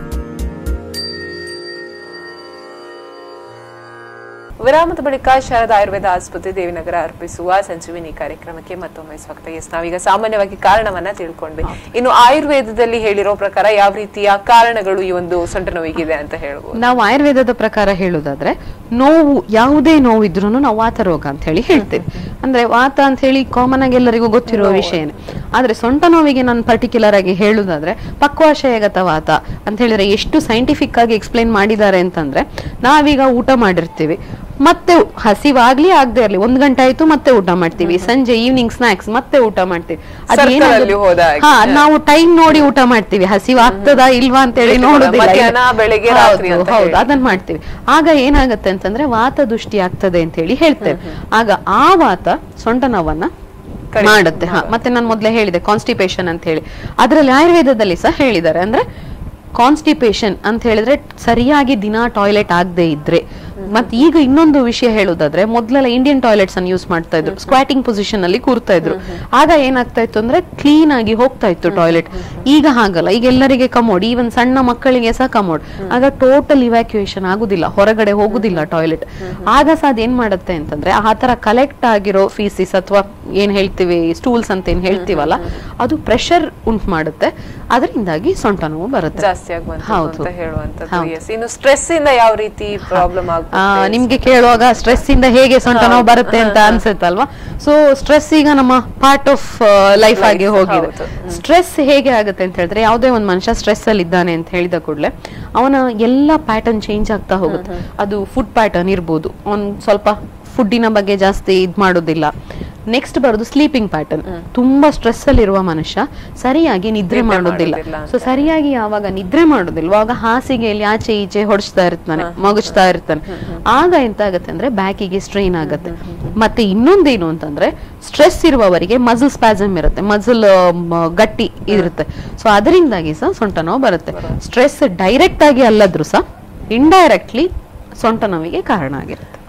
ವಿರಾಮದ ಬಳಿಕ ಶಾರದಾ ಆಯುರ್ವೇದ ಆಸ್ಪತ್ರೆ ದೇವಿನಗರ ಅರ್ಪಿಸುವ ಸಂಜೀವಿನಿ ಕಾರ್ಯಕ್ರಮಕ್ಕೆ ಮತ್ತೊಮ್ಮೆ ಸ್ವಾಗತ ಎಸ್ ನಾವೀಗ ಸಾಮಾನ್ಯವಾಗಿ ಕಾರಣವನ್ನ ತಿಳ್ಕೊಂಡ್ವಿ ಇನ್ನು ಆಯುರ್ವೇದದಲ್ಲಿ ಹೇಳಿರೋ ಪ್ರಕಾರ ಯಾವ ರೀತಿಯ ಕಾರಣಗಳು ಈ ಒಂದು ಸೊಂಟ ನೋವಿಗಿದೆ ಅಂತ ಹೇಳ್ಬೋದು ನಾವು ಆಯುರ್ವೇದದ ಪ್ರಕಾರ ಹೇಳುದಾದ್ರೆ ನೋವು ಯಾವುದೇ ನೋವು ಇದ್ರೂ ನಾವು ವಾತ ರೋಗ ಅಂತ ಹೇಳಿ ಹೇಳ್ತೇವೆ ಅಂದ್ರೆ ವಾತ ಅಂತ ಹೇಳಿ ಕಾಮನ್ ಆಗಿ ಎಲ್ಲರಿಗೂ ಗೊತ್ತಿರುವ ವಿಷಯನೇ ಆದ್ರೆ ಸೊಂಟ ನೋವಿಗೆ ನಾನು ಪರ್ಟಿಕ್ಯುಲರ್ ಆಗಿ ಹೇಳುದಾದ್ರೆ ಪಕ್ವಾಶಯಗತ ವಾತ ಅಂತ ಹೇಳಿದ್ರೆ ಎಷ್ಟು ಸೈಂಟಿಫಿಕ್ ಆಗಿ ಎಕ್ಸ್ಪ್ಲೈನ್ ಮಾಡಿದ್ದಾರೆ ಅಂತಂದ್ರೆ ನಾವೀಗ ಊಟ ಮಾಡಿರ್ತೀವಿ ಮತ್ತೆ ಹಸಿವಾಗ್ಲಿ ಆಗದೆ ಇರ್ಲಿ ಒಂದ್ ಗಂಟೆ ಆಯ್ತು ಮತ್ತೆ ಊಟ ಮಾಡ್ತೀವಿ ಸಂಜೆ ಈವ್ನಿಂಗ್ ಸ್ನಾಕ್ಸ್ ಮತ್ತೆ ಊಟ ಮಾಡ್ತೀವಿ ಅದು Circle ಏನಾಗುತ್ತೆ- ಅಲ್ಲಿ ಹೋದ ಹಾಗೆ. ಹಾ ನಾವು ಟೈಮ್ ನೋಡಿ ಊಟ ಮಾಡ್ತೀವಿ ಹಸಿವಾಗ್ತದಾ ಇಲ್ವಾ ಅಂತ ಹೇಳಿ ನೋಡುದಿಲ್ಲ ಮಧ್ಯಾಹ್ನ, ಬೆಳಿಗ್ಗೆ, ರಾತ್ರಿ ಹೌದು, ಅಂತ ಹೌದು ಹೇಳಿ. ಅದನ್ನ ಮಾಡ್ತೀವಿ ಆಗ ಏನಾಗತ್ತೆ ಅಂತಂದ್ರೆ ವಾತ ದೃಷ್ಟಿ ಆಗ್ತದೆ ಅಂತ ಹೇಳಿ ಹೇಳ್ತೇವೆ ಆಗ ಆ ವಾತ ಸೊಂಟ ನೋವನ್ನ ಕಡಿಮೆ ಮಾಡುತ್ತೆ ಹಾ ಮತ್ತೆ ನಾನು ಮೊದಲೇ ಹೇಳಿದೆ ಕಾನ್ಸ್ಟಿಪೇಷನ್ ಅಂತ ಹೇಳಿ ಅದರಲ್ಲಿ ಆಯುರ್ವೇದದಲ್ಲಿ ಸಹ ಹೇಳಿದ್ದಾರೆ ಅಂದ್ರೆ ಕಾನ್ಸ್ಟಿಪೇಷನ್ ಅಂತ ಹೇಳಿದ್ರೆ ಸರಿಯಾಗಿ ದಿನ ಟಾಯ್ಲೆಟ್ ಆಗದೆ ಇದ್ರೆ ಮತ್ತೆ ಈಗ ಇನ್ನೊಂದು ವಿಷಯ ಹೇಳೋದಾದ್ರೆ ಮೊದಲೆಲ್ಲ ಇಂಡಿಯನ್ ಟಾಯ್ಲೆಟ್ಸ್ ಅನ್ನು ಯೂಸ್ ಮಾಡ್ತಾ ಇದ್ರು ಸ್ಕ್ವಾಟಿಂಗ್ ಪೊಸಿಷನ್ ಅಲ್ಲಿ ಕೂರ್ತಾ ಇದ್ರು ಆಗ ಏನಾಗ್ತಾ ಇತ್ತು ಅಂದ್ರೆ ಕ್ಲೀನ್ ಆಗಿ ಹೋಗ್ತಾ ಇತ್ತು ಟಾಯ್ಲೆಟ್ ಈಗ ಹಾಗಲ್ಲ ಈಗ ಎಲ್ಲರಿಗೆ ಕಮೋಡ್ ಈವನ್ ಸಣ್ಣ ಮಕ್ಕಳಿಗೆ ಸಹ ಕಮೋಡ್ ಆಗ ಟೋಟಲ್ ಇವ್ಯಾಕ್ಯುಯೇಷನ್ ಆಗುದಿಲ್ಲ ಹೊರಗಡೆ ಹೋಗುದಿಲ್ಲ ಟಾಯ್ಲೆಟ್ ಆಗ ಸಹ ಅದೇನ್ ಮಾಡುತ್ತೆ ಅಂತಂದ್ರೆ ಆ ತರ ಕಲೆಕ್ಟ್ ಆಗಿರೋ ಫೀಸಿಸ್ ಅಥವಾ ಏನ್ ಹೇಳ್ತೀವಿ ಸ್ಟೂಲ್ಸ್ ಅಂತ ಏನ್ ಹೇಳ್ತೀವಲ್ಲ ಅದು ಪ್ರೆಷರ್ ಉಂಟು ಮಾಡುತ್ತೆ ಅದರಿಂದಾಗಿ ಸೊಂಟ ನೋವು ಬರುತ್ತೆ ಜಾಸ್ತಿ ಆಗುವಂತದ್ದು ಹೌದು. ಅಂತ ಹೇಳುವಂತದ್ದು ಹೌದು. ಎಸ್ ಇನ್ನು ಸ್ಟ್ರೆಸ್ ಇಂದ ಯಾವ ರೀತಿ ಪ್ರಾಬ್ಲಮ್ ಆ, ಆಗುತ್ತೆ ನಿಮ್ಗೆ ಕೇಳುವಾಗ ಸ್ಟ್ರೆಸ್ ಇಂದ ಹೇಗೆ ಸೊಂಟ ನೋವು ಬರುತ್ತೆ ಅಂತ ಅನ್ಸುತ್ತಲ್ವಾ ಸೊ ಸ್ಟ್ರೆಸ್ ಈಗ ನಮ್ಮ ಪಾರ್ಟ್ ಆಫ್ ಲೈಫ್ ಆಗಿ Life, ಹೋಗಿದೆ ಹೌದು. ಸ್ಟ್ರೆಸ್ ಹೇಗೆ ಆಗುತ್ತೆ ಅಂತ ಹೇಳಿದ್ರೆ ಯಾವುದೇ ಒಂದು ಮನುಷ್ಯ ಸ್ಟ್ರೆಸ್ ಅಲ್ಲಿ ಇದ್ದಾನೆ ಅಂತ ಹೇಳಿದ ಕೂಡಲೇ ಅವನ ಎಲ್ಲ ಪ್ಯಾಟರ್ನ್ ಚೇಂಜ್ ಆಗ್ತಾ ಹೋಗುತ್ತೆ ಅದು ಫುಡ್ ಪ್ಯಾಟರ್ನ್ ಇರ್ಬೋದು ಅವ್ನ್ ಸ್ವಲ್ಪ ಫುಡ್ಡಿನ ಬಗ್ಗೆ ಜಾಸ್ತಿ ಇದ್ ಮಾಡೋದಿಲ್ಲ ನೆಕ್ಸ್ಟ್ ಬರೋದು ಸ್ಲೀಪಿಂಗ್ ಪ್ಯಾಟರ್ನ್ ತುಂಬಾ ಸ್ಟ್ರೆಸ್ ಅಲ್ಲಿ ಇರುವ ಮನುಷ್ಯ ಸರಿಯಾಗಿ ನಿದ್ರೆ ನಿದ್ರೆ ಮಾಡೋದಿಲ್ಲ ಮಾಡೋದಿಲ್ಲ ಸೊ ಸರಿಯಾಗಿ ಯಾವಾಗ ನಿದ್ರೆ ಮಾಡೋದಿಲ್ಲ ಆವಾಗ ಹಾಸಿಗೆಯಲ್ಲಿ ಆಚೆ ಈಚೆ ಹೊಡಿಸ್ತಾ ಇರ್ತಾನೆ ಮಗುಚ್ತಾ ಇರ್ತಾನೆ ಆಗ ಎಂತ ಆಗತ್ತೆ ಅಂದ್ರೆ ಬ್ಯಾಕಿಗೆ ಸ್ಟ್ರೈನ್ ಆಗತ್ತೆ ಮತ್ತೆ ಇನ್ನೊಂದೇನು ಅಂತಂದ್ರೆ ಸ್ಟ್ರೆಸ್ ಇರುವವರಿಗೆ ಮಸಲ್ ಸ್ಪ್ಯಾಸಮ್ ಇರುತ್ತೆ ಮಸಲ್ ಗಟ್ಟಿ ಇರುತ್ತೆ ಸೊ ಅದರಿಂದಾಗಿ ಸಹ ಸೊಂಟ ನೋವು ಬರುತ್ತೆ ಸ್ಟ್ರೆಸ್ ಡೈರೆಕ್ಟ್ ಆಗಿ ಅಲ್ಲದ್ರು ಸಹ ಇಂಡೈರೆಕ್ಟ್ಲಿ ಸೊಂಟ ನೋವಿಗೆ ಕಾರಣ ಆಗಿರುತ್ತೆ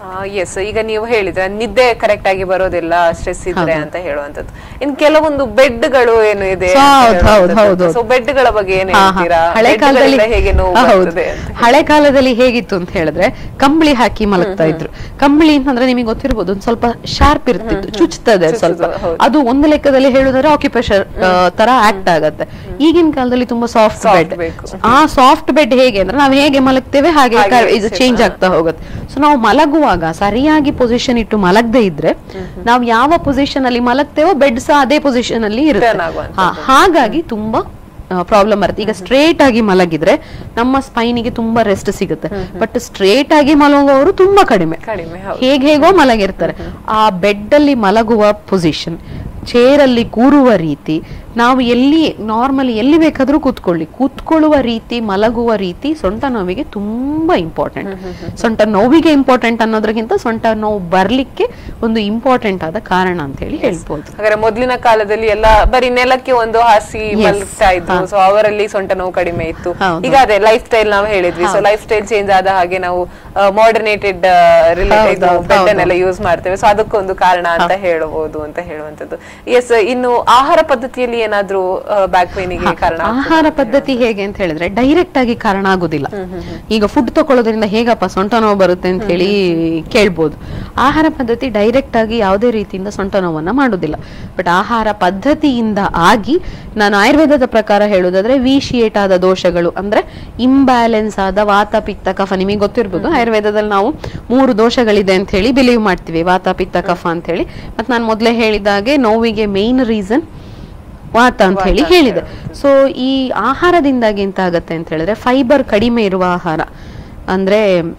ಎಸ್ ಈಗ ನೀವು ಹೇಳಿದ್ರೆ ನಿದ್ದೆ ಕರೆಕ್ಟ್ ಆಗಿ ಬರೋದಿಲ್ಲ ಸ್ಟ್ರೆಸ್ ಇದ್ರೆ ಅಂತ ಹೇಳುವಂತದ್ದು ಇನ್ ಕೆಲವೊಂದು ಬೆಡ್ಗಳು ಏನು ಇದೆ So, ಹೌದು, ಹೌದು, ಹೌದು. ಸೊ ಬೆಡ್ಗಳ ಬಗ್ಗೆ ಏನ್ ಹಾ, ಹಾ. ಹೇಳ್ತೀರಾ ಹಳೆ Bed ಕಾಲದಲ್ಲಿ ಗಳಿಂದ ಹೇಗೆ ನೋವು ಹೌದು. ಬರ್ತದೆ ಅಂತ ಹಳೆ ಕಾಲದಲ್ಲಿ ಹೇಗಿತ್ತು ಅಂತ ಹೇಳಿದ್ರೆ ಕಂಬಳಿ ಹಾಕಿ ಮಲಗ್ತಾ ಇದ್ರು ಕಂಬಳಿ ಅಂತಂದ್ರೆ ನಿಮಗೆ ಗೊತ್ತಿರ್ಬೋದು ಒಂದ್ ಸ್ವಲ್ಪ ಶಾರ್ಪ್ ಇರ್ತಿತ್ತು ಚುಚ್ತದೆ ಚುಚ್ಚುದು, ಸ್ವಲ್ಪ ಹೌದು. ಅದು ಒಂದು ಲೆಕ್ಕದಲ್ಲಿ ಹೇಳುದಾದ್ರೆ ಆಕ್ಯುಪೇಷನ್ ತರ ಆಕ್ಟ್ ಆಗತ್ತೆ ಈಗಿನ ಕಾಲದಲ್ಲಿ ತುಂಬಾ ಸಾಫ್ಟ್ Soft ಬೆಡ್ ಬೇಕು. ಆ ಸಾಫ್ಟ್ ಬೆಡ್ ಹೇಗೆ ಅಂದ್ರೆ ನಾವು ಹೇಗೆ ಮಲಗ್ತೇವೆ ಹಾಗೆ ಹಾಗೆ ಕ- ಇದು shape, ಚೇಂಜ್ ಹಾ. ಆಗ್ತಾ ಹೋಗುತ್ತೆ ಸೊ ನಾವು ಮಲಗುವಾಗ ಸರಿಯಾಗಿ ಪೊಸಿಷನ್ ಇಟ್ಟು ಮಲಗದೆ ಇದ್ರೆ ನಾವು ಯಾವ ಪೊಸಿಷನ್ ಅಲ್ಲಿ ಮಲಗ್ತೇವೋ ಬೆಡ್ ಸಹ ಅದೇ ಪೊಸಿಷನ್ ಅಲ್ಲಿ ಇರುತ್ತೆ Turn ಆಗುವಂಥದ್ದು. ಹಾ, ಹಾಗಾಗಿ ತುಂಬಾ ಪ್ರಾಬ್ಲಮ್ ಬರುತ್ತೆ ಈಗ ಸ್ಟ್ರೇಟ್ ಆಗಿ ಮಲಗಿದ್ರೆ ನಮ್ಮ ಸ್ಪೈನಿಗೆ ತುಂಬಾ ರೆಸ್ಟ್ ಸಿಗುತ್ತೆ ಬಟ್ ಸ್ಟ್ರೇಟ್ ಆಗಿ ಮಲಗುವವರು ತುಂಬಾ ಕಡಿಮೆ ಕಡಿಮೆ ಹೌದು ಹೇಗ್ ಹೇಗೋ ಮಲಗಿರ್ತಾರೆ ಆ ಬೆಡ್ ಅಲ್ಲಿ ಮಲಗುವ ಪೊಸಿಷನ್ ಚೇರ್ ಅಲ್ಲಿ ಕೂರುವ ರೀತಿ ನಾವು ಎಲ್ಲಿ ನಾರ್ಮಲಿ ಎಲ್ಲಿ ಬೇಕಾದ್ರೂ ಕೂತ್ಕೊಳ್ಳಿ ಕೂತ್ಕೊಳ್ಳುವ ರೀತಿ ಮಲಗುವ ರೀತಿ ಸೊಂಟ ನೋವಿಗೆ ತುಂಬಾ ಇಂಪಾರ್ಟೆಂಟ್ ಸೊಂಟ ನೋವಿಗೆ ಇಂಪಾರ್ಟೆಂಟ್ ಅನ್ನೋದ್ರಗಿಂತ ಸೊಂಟ ನೋವು ಬರ್ಲಿಕ್ಕೆ ಒಂದು ಇಂಪಾರ್ಟೆಂಟ್ ಆದ ಕಾರಣ ಅಂತ ಹೇಳಿ ಹೇಳ್ಬೋದು ಹಾಗಾದ್ರೆ ಮೊದ್ಲಿನ ಕಾಲದಲ್ಲಿ ಎಲ್ಲ ಬರೀ ನೆಲಕ್ಕೆ ಒಂದು ಹಾಸಿ ಮಲಗ್ತಾ ಇದ್ರು ಸೊ ಅವರಲ್ಲಿ ಸೊಂಟ ನೋವು ಕಡಿಮೆ ಇತ್ತು ಹೌದು. ಈಗ ಅದೇ ಲೈಫ್ ಸ್ಟೈಲ್ ನಾವು ಹೇಳಿದ್ವಿ ಸೊ ಲೈಫ್ ಸ್ಟೈಲ್ ಚೇಂಜ್ ಆದ ಹಾಗೆ ನಾವು ಮಾಡರ್ನೇಟೆಡ್ ರಿಲೇಟೆಡ್ ಹೌದು, ಬೆಡ್ ಹೌದು. ಅನ್ನೆಲ್ಲ ಯೂಸ್ ಮಾಡ್ತೇವೆ ಸೊ ಅದಕ್ಕೊಂದು ಕಾರಣ ಅಂತ ಹೇಳಬಹುದು ಅಂತ ಹೇಳುವಂತದ್ದು ಎಸ್ ಇನ್ನು ಆಹಾರ ಪದ್ಧತಿಯಲ್ಲಿ ಏನಾದ್ರೂ ಬ್ಯಾಕ್ ಪೇನಿಗೆ ಕಾರಣ ಆಗ್ತದಾ? ಆಹಾರ ಪದ್ಧತಿ ಹೇಗೆ ಅಂತ ಹೇಳಿದ್ರೆ ಡೈರೆಕ್ಟ್ ಆಗಿ ಕಾರಣ ಆಗುದಿಲ್ಲ ಈಗ ಫುಡ್ ತಕೊಳ್ಳೋದ್ರಿಂದ ಹೇಗಪ್ಪ ಸೊಂಟ ನೋವು ಬರುತ್ತೆ ಅಂತ ಹೇಳಿ ಕೇಳ್ಬೋದು ಆಹಾರ ಪದ್ಧತಿ ಡೈರೆಕ್ಟ್ ಆಗಿ ಯಾವುದೇ ರೀತಿಯಿಂದ ಸೊಂಟ ನೋವನ್ನ ಮಾಡುದಿಲ್ಲ ಬಟ್ ಆಹಾರ ಪದ್ಧತಿಯಿಂದ ಆಗಿ ನಾನು ಆಯುರ್ವೇದದ ಪ್ರಕಾರ ಹೇಳುದಾದ್ರೆ ವಿಶಿಯೇಟ್ ಆದ ದೋಷಗಳು ಅಂದ್ರೆ ಇಂಬ್ಯಾಲೆನ್ಸ್ ಆದ ವಾತ ಪಿತ್ತ ಕಫ ನಿಮಗೆ ಗೊತ್ತಿರ್ಬೋದು ಆಯುರ್ವೇದದಲ್ಲಿ ನಾವು ಮೂರು ದೋಷಗಳಿದೆ ಅಂತ ಹೇಳಿ ಬಿಲೀವ್ ಮಾಡ್ತೀವಿ ವಾತ ಪಿತ್ತ ಕಫ ಅಂತ ಹೇಳಿ ಮತ್ತೆ ನಾನು ಮೊದಲೇ ಹೇಳಿದಾಗೆ ನೋವಿಗೆ ಮೇನ್ ರೀಸನ್ ವಾತ ಅಂತ ಹೇಳಿ ಹೇಳಿದೆ ಸೊ ಈ ಆಹಾರದಿಂದಾಗಿ ಎಂತ ಆಗತ್ತೆ ಅಂತ ಹೇಳಿದ್ರೆ ಫೈಬರ್ ಕಡಿಮೆ ಇರುವ ಆಹಾರ ಅಂದ್ರೆ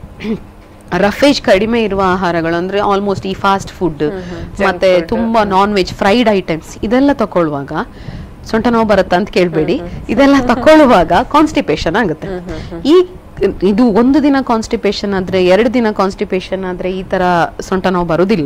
ರಫೇಜ್ ಕಡಿಮೆ ಇರುವ ಆಹಾರಗಳು ಅಂದ್ರೆ ಆಲ್ಮೋಸ್ಟ್ ಈ ಫಾಸ್ಟ್ ಫುಡ್ ಮತ್ತೆ ತುಂಬಾ ನಾನ್ ವೆಜ್ ಫ್ರೈಡ್ ಐಟಮ್ಸ್ ಇದೆಲ್ಲ ತಗೊಳ್ಳುವಾಗ ಸೊಂಟ ನೋವು ಬರುತ್ತಾ ಅಂತ ಕೇಳ್ಬೇಡಿ ಇದೆಲ್ಲ ತಕೊಳ್ಳುವಾಗ ಕಾನ್ಸ್ಟಿಪೇಷನ್ ಆಗುತ್ತೆ ಈ ಇದು ಒಂದು ದಿನ ಕಾನ್ಸ್ಟಿಪೇಷನ್ ಆದ್ರೆ ಎರಡು ದಿನ ಕಾನ್ಸ್ಟಿಪೇಷನ್ ಆದ್ರೆ ಈ ತರ ಸೊಂಟ ನೋವು ಬರುದಿಲ್ಲ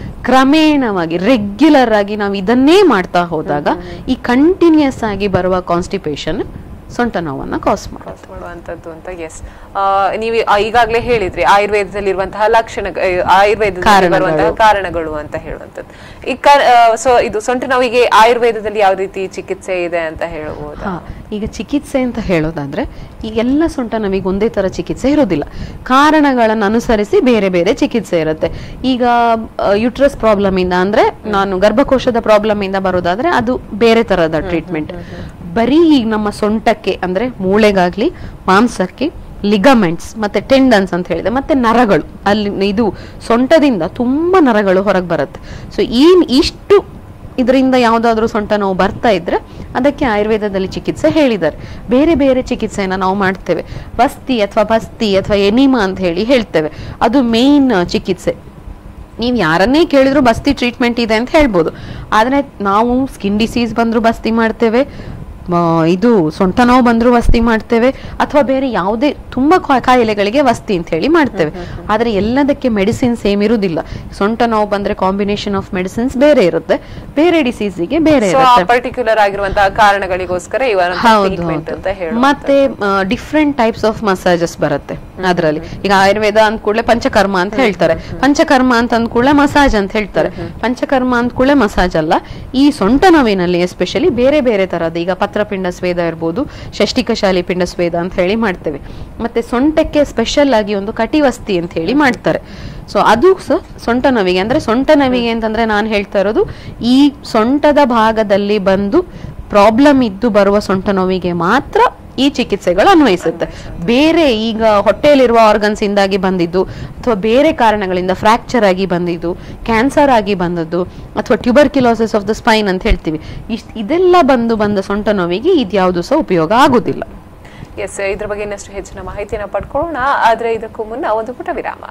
ಕ್ರಮೇಣವಾಗಿ ರೆಗ್ಯುಲರ್ ಆಗಿ ನಾವು ಇದನ್ನೇ ಮಾಡ್ತಾ ಹೋದಾಗ ಈ ಕಂಟಿನ್ಯೂಸ್ ಆಗಿ ಬರುವ ಕಾನ್ಸ್ಟಿಪೇಷನ್ ಸೊಂಟ ನೋವನ್ನ ಕಾಸ್ ಮಾಡುತ್ತೆ cross ಮಾಡುವಂತದ್ದು ಅಂತ ಎಸ್ ನೀವು ಈಗಾಗಲೇ ಹೇಳಿದ್ರಿ ಆಯುರ್ವೇದದಲ್ಲಿರುವಂತಹ ಲಕ್ಷಣ ಆಯುರ್ವೇದದಲ್ಲಿ ಕಾರಣಗಳು. ಬರುವಂತಹ ಕಾರಣಗಳು ಅಂತ ಹೇಳುವಂತದ್ದು ಈ ಸೊ ಇದು ಸೊಂಟ ನೋವಿಗೆ ಆಯುರ್ವೇದದಲ್ಲಿ ಯಾವ ರೀತಿ ಚಿಕಿತ್ಸೆ ಇದೆ ಅಂತ ಹೇಳಬಹುದು ಹಾ ಈಗ ಚಿಕಿತ್ಸೆ ಅಂತ ಹೇಳೋದಾದ್ರೆ ಈ ಎಲ್ಲ ಸೊಂಟ ನಮಗೆ ಒಂದೇ ತರ ಚಿಕಿತ್ಸೆ ಇರೋದಿಲ್ಲ ಕಾರಣಗಳನ್ನು ಅನುಸರಿಸಿ ಬೇರೆ ಬೇರೆ ಚಿಕಿತ್ಸೆ ಇರುತ್ತೆ ಈಗ ಯುಟ್ರಸ್ ಪ್ರಾಬ್ಲಮ್ ಇಂದ ಅಂದ್ರೆ ನಾನು ಗರ್ಭಕೋಶದ ಪ್ರಾಬ್ಲಮ್ ಇಂದ ಬರೋದಾದ್ರೆ ಅದು ಬೇರೆ ತರದ ಟ್ರೀಟ್ಮೆಂಟ್ ಬರೀ ಈಗ ನಮ್ಮ ಸೊಂಟಕ್ಕೆ ಅಂದ್ರೆ ಮೂಳೆಗಾಗ್ಲಿ ಮಾಂಸಕ್ಕೆ ಲಿಗಮೆಂಟ್ಸ್ ಮತ್ತೆ ಟೆಂಡನ್ಸ್ ಅಂತ ಹೇಳಿದೆ ಮತ್ತೆ ನರಗಳು ಅಲ್ಲಿ ಇದು ಸೊಂಟದಿಂದ ತುಂಬಾ ನರಗಳು ಹೊರಗೆ ಬರುತ್ತೆ ಸೊ ಈ ಇಷ್ಟು ಇದರಿಂದ ಯಾವ್ದಾದ್ರು ಸೊಂಟ ನೋವು ಬರ್ತಾ ಇದ್ರೆ ಅದಕ್ಕೆ ಆಯುರ್ವೇದದಲ್ಲಿ ಚಿಕಿತ್ಸೆ ಹೇಳಿದ್ದಾರೆ ಬೇರೆ ಬೇರೆ ಚಿಕಿತ್ಸೆಯನ್ನ ನಾವು ಮಾಡ್ತೇವೆ ಬಸ್ತಿ ಅಥವಾ ಬಸ್ತಿ ಅಥವಾ ಎನಿಮಾ ಅಂತ ಹೇಳಿ ಹೇಳ್ತೇವೆ ಅದು ಮೇನ್ ಚಿಕಿತ್ಸೆ ನೀವು ಯಾರನ್ನೇ ಕೇಳಿದ್ರು ಬಸ್ತಿ ಟ್ರೀಟ್ಮೆಂಟ್ ಇದೆ ಅಂತ ಹೇಳ್ಬೋದು ಆದ್ರೆ ನಾವು ಸ್ಕಿನ್ ಡಿಸೀಸ್ ಬಂದ್ರು ಬಸ್ತಿ ಮಾಡ್ತೇವೆ ಮ, ಇದು ಸೊಂಟ ನೋವು ಬಂದ್ರು ವಸ್ತಿ ಮಾಡ್ತೇವೆ ಅಥವಾ ಬೇರೆ ಯಾವುದೇ ತುಂಬಾ ಕಾ- ಕಾಯಿಲೆಗಳಿಗೆ ವಸ್ತಿ ಅಂತ ಹೇಳಿ ಮಾಡ್ತೇವೆ ಆದ್ರೆ ಎಲ್ಲದಕ್ಕೆ ಮೆಡಿಸಿನ್ ಸೇಮ್ ಇರುವುದಿಲ್ಲ ಸೊಂಟ ನೋವು ಬಂದ್ರೆ ಕಾಂಬಿನೇಷನ್ ಆಫ್ ಮೆಡಿಸಿನ್ಸ್ ಬೇರೆ ಇರುತ್ತೆ ಬೇರೆ ಡಿಸೀಸ್ಗೆ ಬೇರೆ ಸೊ ಆ ಇರುತ್ತೆ ಪರ್ಟಿಕ್ಯುಲರ್ ಆಗಿರುವಂತಹ ಕಾರಣಗಳಿಗೋಸ್ಕರ ಇವರ ಹೌದು ಟ್ರೀಟ್ಮೆಂಟ್ ಹೌದು. ಅಂತ ಹೇಳುವ ಮತ್ತೆ ಡಿಫ್ರೆಂಟ್ ಟೈಪ್ಸ್ ಆಫ್ ಮಸಾಜಸ್ ಬರುತ್ತೆ ಅದರಲ್ಲಿ ಈಗ ಆಯುರ್ವೇದ ಅಂದ ಕೂಡಲೇ ಪಂಚಕರ್ಮ ಅಂತ ಹೇಳ್ತಾರೆ ಪಂಚಕರ್ಮ ಅಂತ ಅಂದ ಕೂಡಲೇ ಮಸಾಜ್ ಅಂತ ಹೇಳ್ತಾರೆ ಪಂಚಕರ್ಮ ಅಂದ ಕೂಡಲೇ ಮಸಾಜ್ ಅಲ್ಲ ಈ ಸೊಂಟ ನೋವಿನಲ್ಲಿ ಎಸ್ಪೆಷಲಿ ಬೇರೆ ಬೇರೆ ತರದ್ದು ಈಗ ಪತ್ರಪಿಂಡ ಸ್ವೇದ ಇರ್ಬೋದು ಷಷ್ಟಿಕಶಾಲಿ ಪಿಂಡ ಸ್ವೇದ ಅಂತ ಹೇಳಿ ಮಾಡ್ತೇವೆ ಮತ್ತೆ ಸೊಂಟಕ್ಕೆ ಸ್ಪೆಷಲ್ ಆಗಿ ಒಂದು ಕಟಿವಸ್ತಿ ಅಂತ ಹೇಳಿ ಮಾಡ್ತಾರೆ ಸೊ ಅದು ಸಹ ಸೊಂಟ ನೋವಿಗೆ ಅಂದ್ರೆ ಸೊಂಟ ನೋವಿಗೆ ಅಂತಂದ್ರೆ ನಾನು ಹೇಳ್ತಾ ಇರೋದು ಈ ಸೊಂಟದ ಭಾಗದಲ್ಲಿ ಬಂದು ಪ್ರಾಬ್ಲಮ್ ಇದ್ದು ಬರುವ ಸೊಂಟ ನೋವಿಗೆ ಮಾತ್ರ ಈ ಚಿಕಿತ್ಸೆಗಳು ಅನ್ವಯಿಸುತ್ತೆ ಬೇರೆ ಈಗ ಹೊಟ್ಟೆಯಲ್ಲಿರುವ ಆರ್ಗನ್ಸ್ ಇಂದಾಗಿ ಬಂದಿದ್ದು ಅಥವಾ ಬೇರೆ ಕಾರಣಗಳಿಂದ ಫ್ರಾಕ್ಚರ್ ಆಗಿ ಬಂದಿದ್ದು ಕ್ಯಾನ್ಸರ್ ಆಗಿ ಬಂದದ್ದು ಅಥವಾ ಟ್ಯೂಬರ್ಕ್ಯುಲೋಸಿಸ್ ಆಫ್ ದ ಸ್ಪೈನ್ ಅಂತ ಹೇಳ್ತೀವಿ ಇಷ್ಟ್ ಇದೆಲ್ಲ ಬಂದು ಬಂದ ಸೊಂಟ ನೋವಿಗೆ ಇದ್ಯಾವುದು ಸಹ ಉಪಯೋಗ ಆಗುದಿಲ್ಲ ಎಸ್ ಇದ್ರ ಬಗ್ಗೆ ಇನ್ನಷ್ಟು ಹೆಚ್ಚಿನ ಮಾಹಿತಿಯನ್ನ ಪಡ್ಕೊಳ್ಳೋಣ ಆದ್ರೆ ಇದಕ್ಕೂ ಮುನ್ನ ಒಂದು ಪುಟ ವಿರಾಮ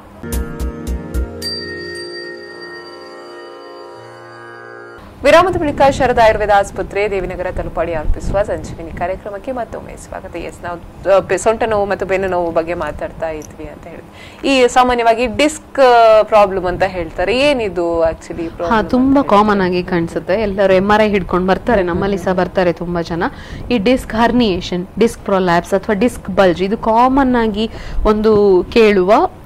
ವಿರಾಮದ ಬಳಿಕ ಶರದ ಆಯುರ್ವೇದ ಆಸ್ಪತ್ರೆ ದೇವಿನಗರ ತಲುಪಾಡಿ ಅರ್ಪಿಸುವ ಸಂಜೀವಿನಿ ಕಾರ್ಯಕ್ರಮಕ್ಕೆ ಮತ್ತೊಮ್ಮೆ ಸ್ವಾಗತ ಎಸ್ ನಾವು ಆ, ಪೆ- ಸೊಂಟ ನೋವು ಮತ್ತು ಬೆನ್ನು ನೋವು ಬಗ್ಗೆ ಮಾತಾಡ್ತಾ ಇದ್ವಿ ಅಂತ ಹೇಳಿ ಈ ಸಾಮಾನ್ಯವಾಗಿ ಡಿಸ್ಕ್ ಪ್ರಾಬ್ಲಮ್ ಅಂತ ಹೇಳ್ತಾರೆ ಏನಿದು ಆಕ್ಚುಲಿ ಹಾ ತುಂಬಾ ಕಾಮನ್ ಆಗಿ ಕಾಣಿಸುತ್ತೆ ಎಲ್ಲರೂ ಎಂ ಆರ್ ಐ ಹಿಡ್ಕೊಂಡು ಬರ್ತಾರೆ ನಮ್ಮಲ್ಲಿ ಸಹ ಬರ್ತಾರೆ ತುಂಬಾ ಜನ ಈ ಡಿಸ್ಕ್ ಹರ್ನಿಯೇಷನ್ ಡಿಸ್ಕ್ ಪ್ರೊಲ್ಯಾಪ್ಸ್ ಅಥವಾ ಡಿಸ್ಕ್ ಬಲ್ಜ್ ಇದು ಕಾಮನ್ ಆಗಿ ಒಂದು ಕೇಳುವ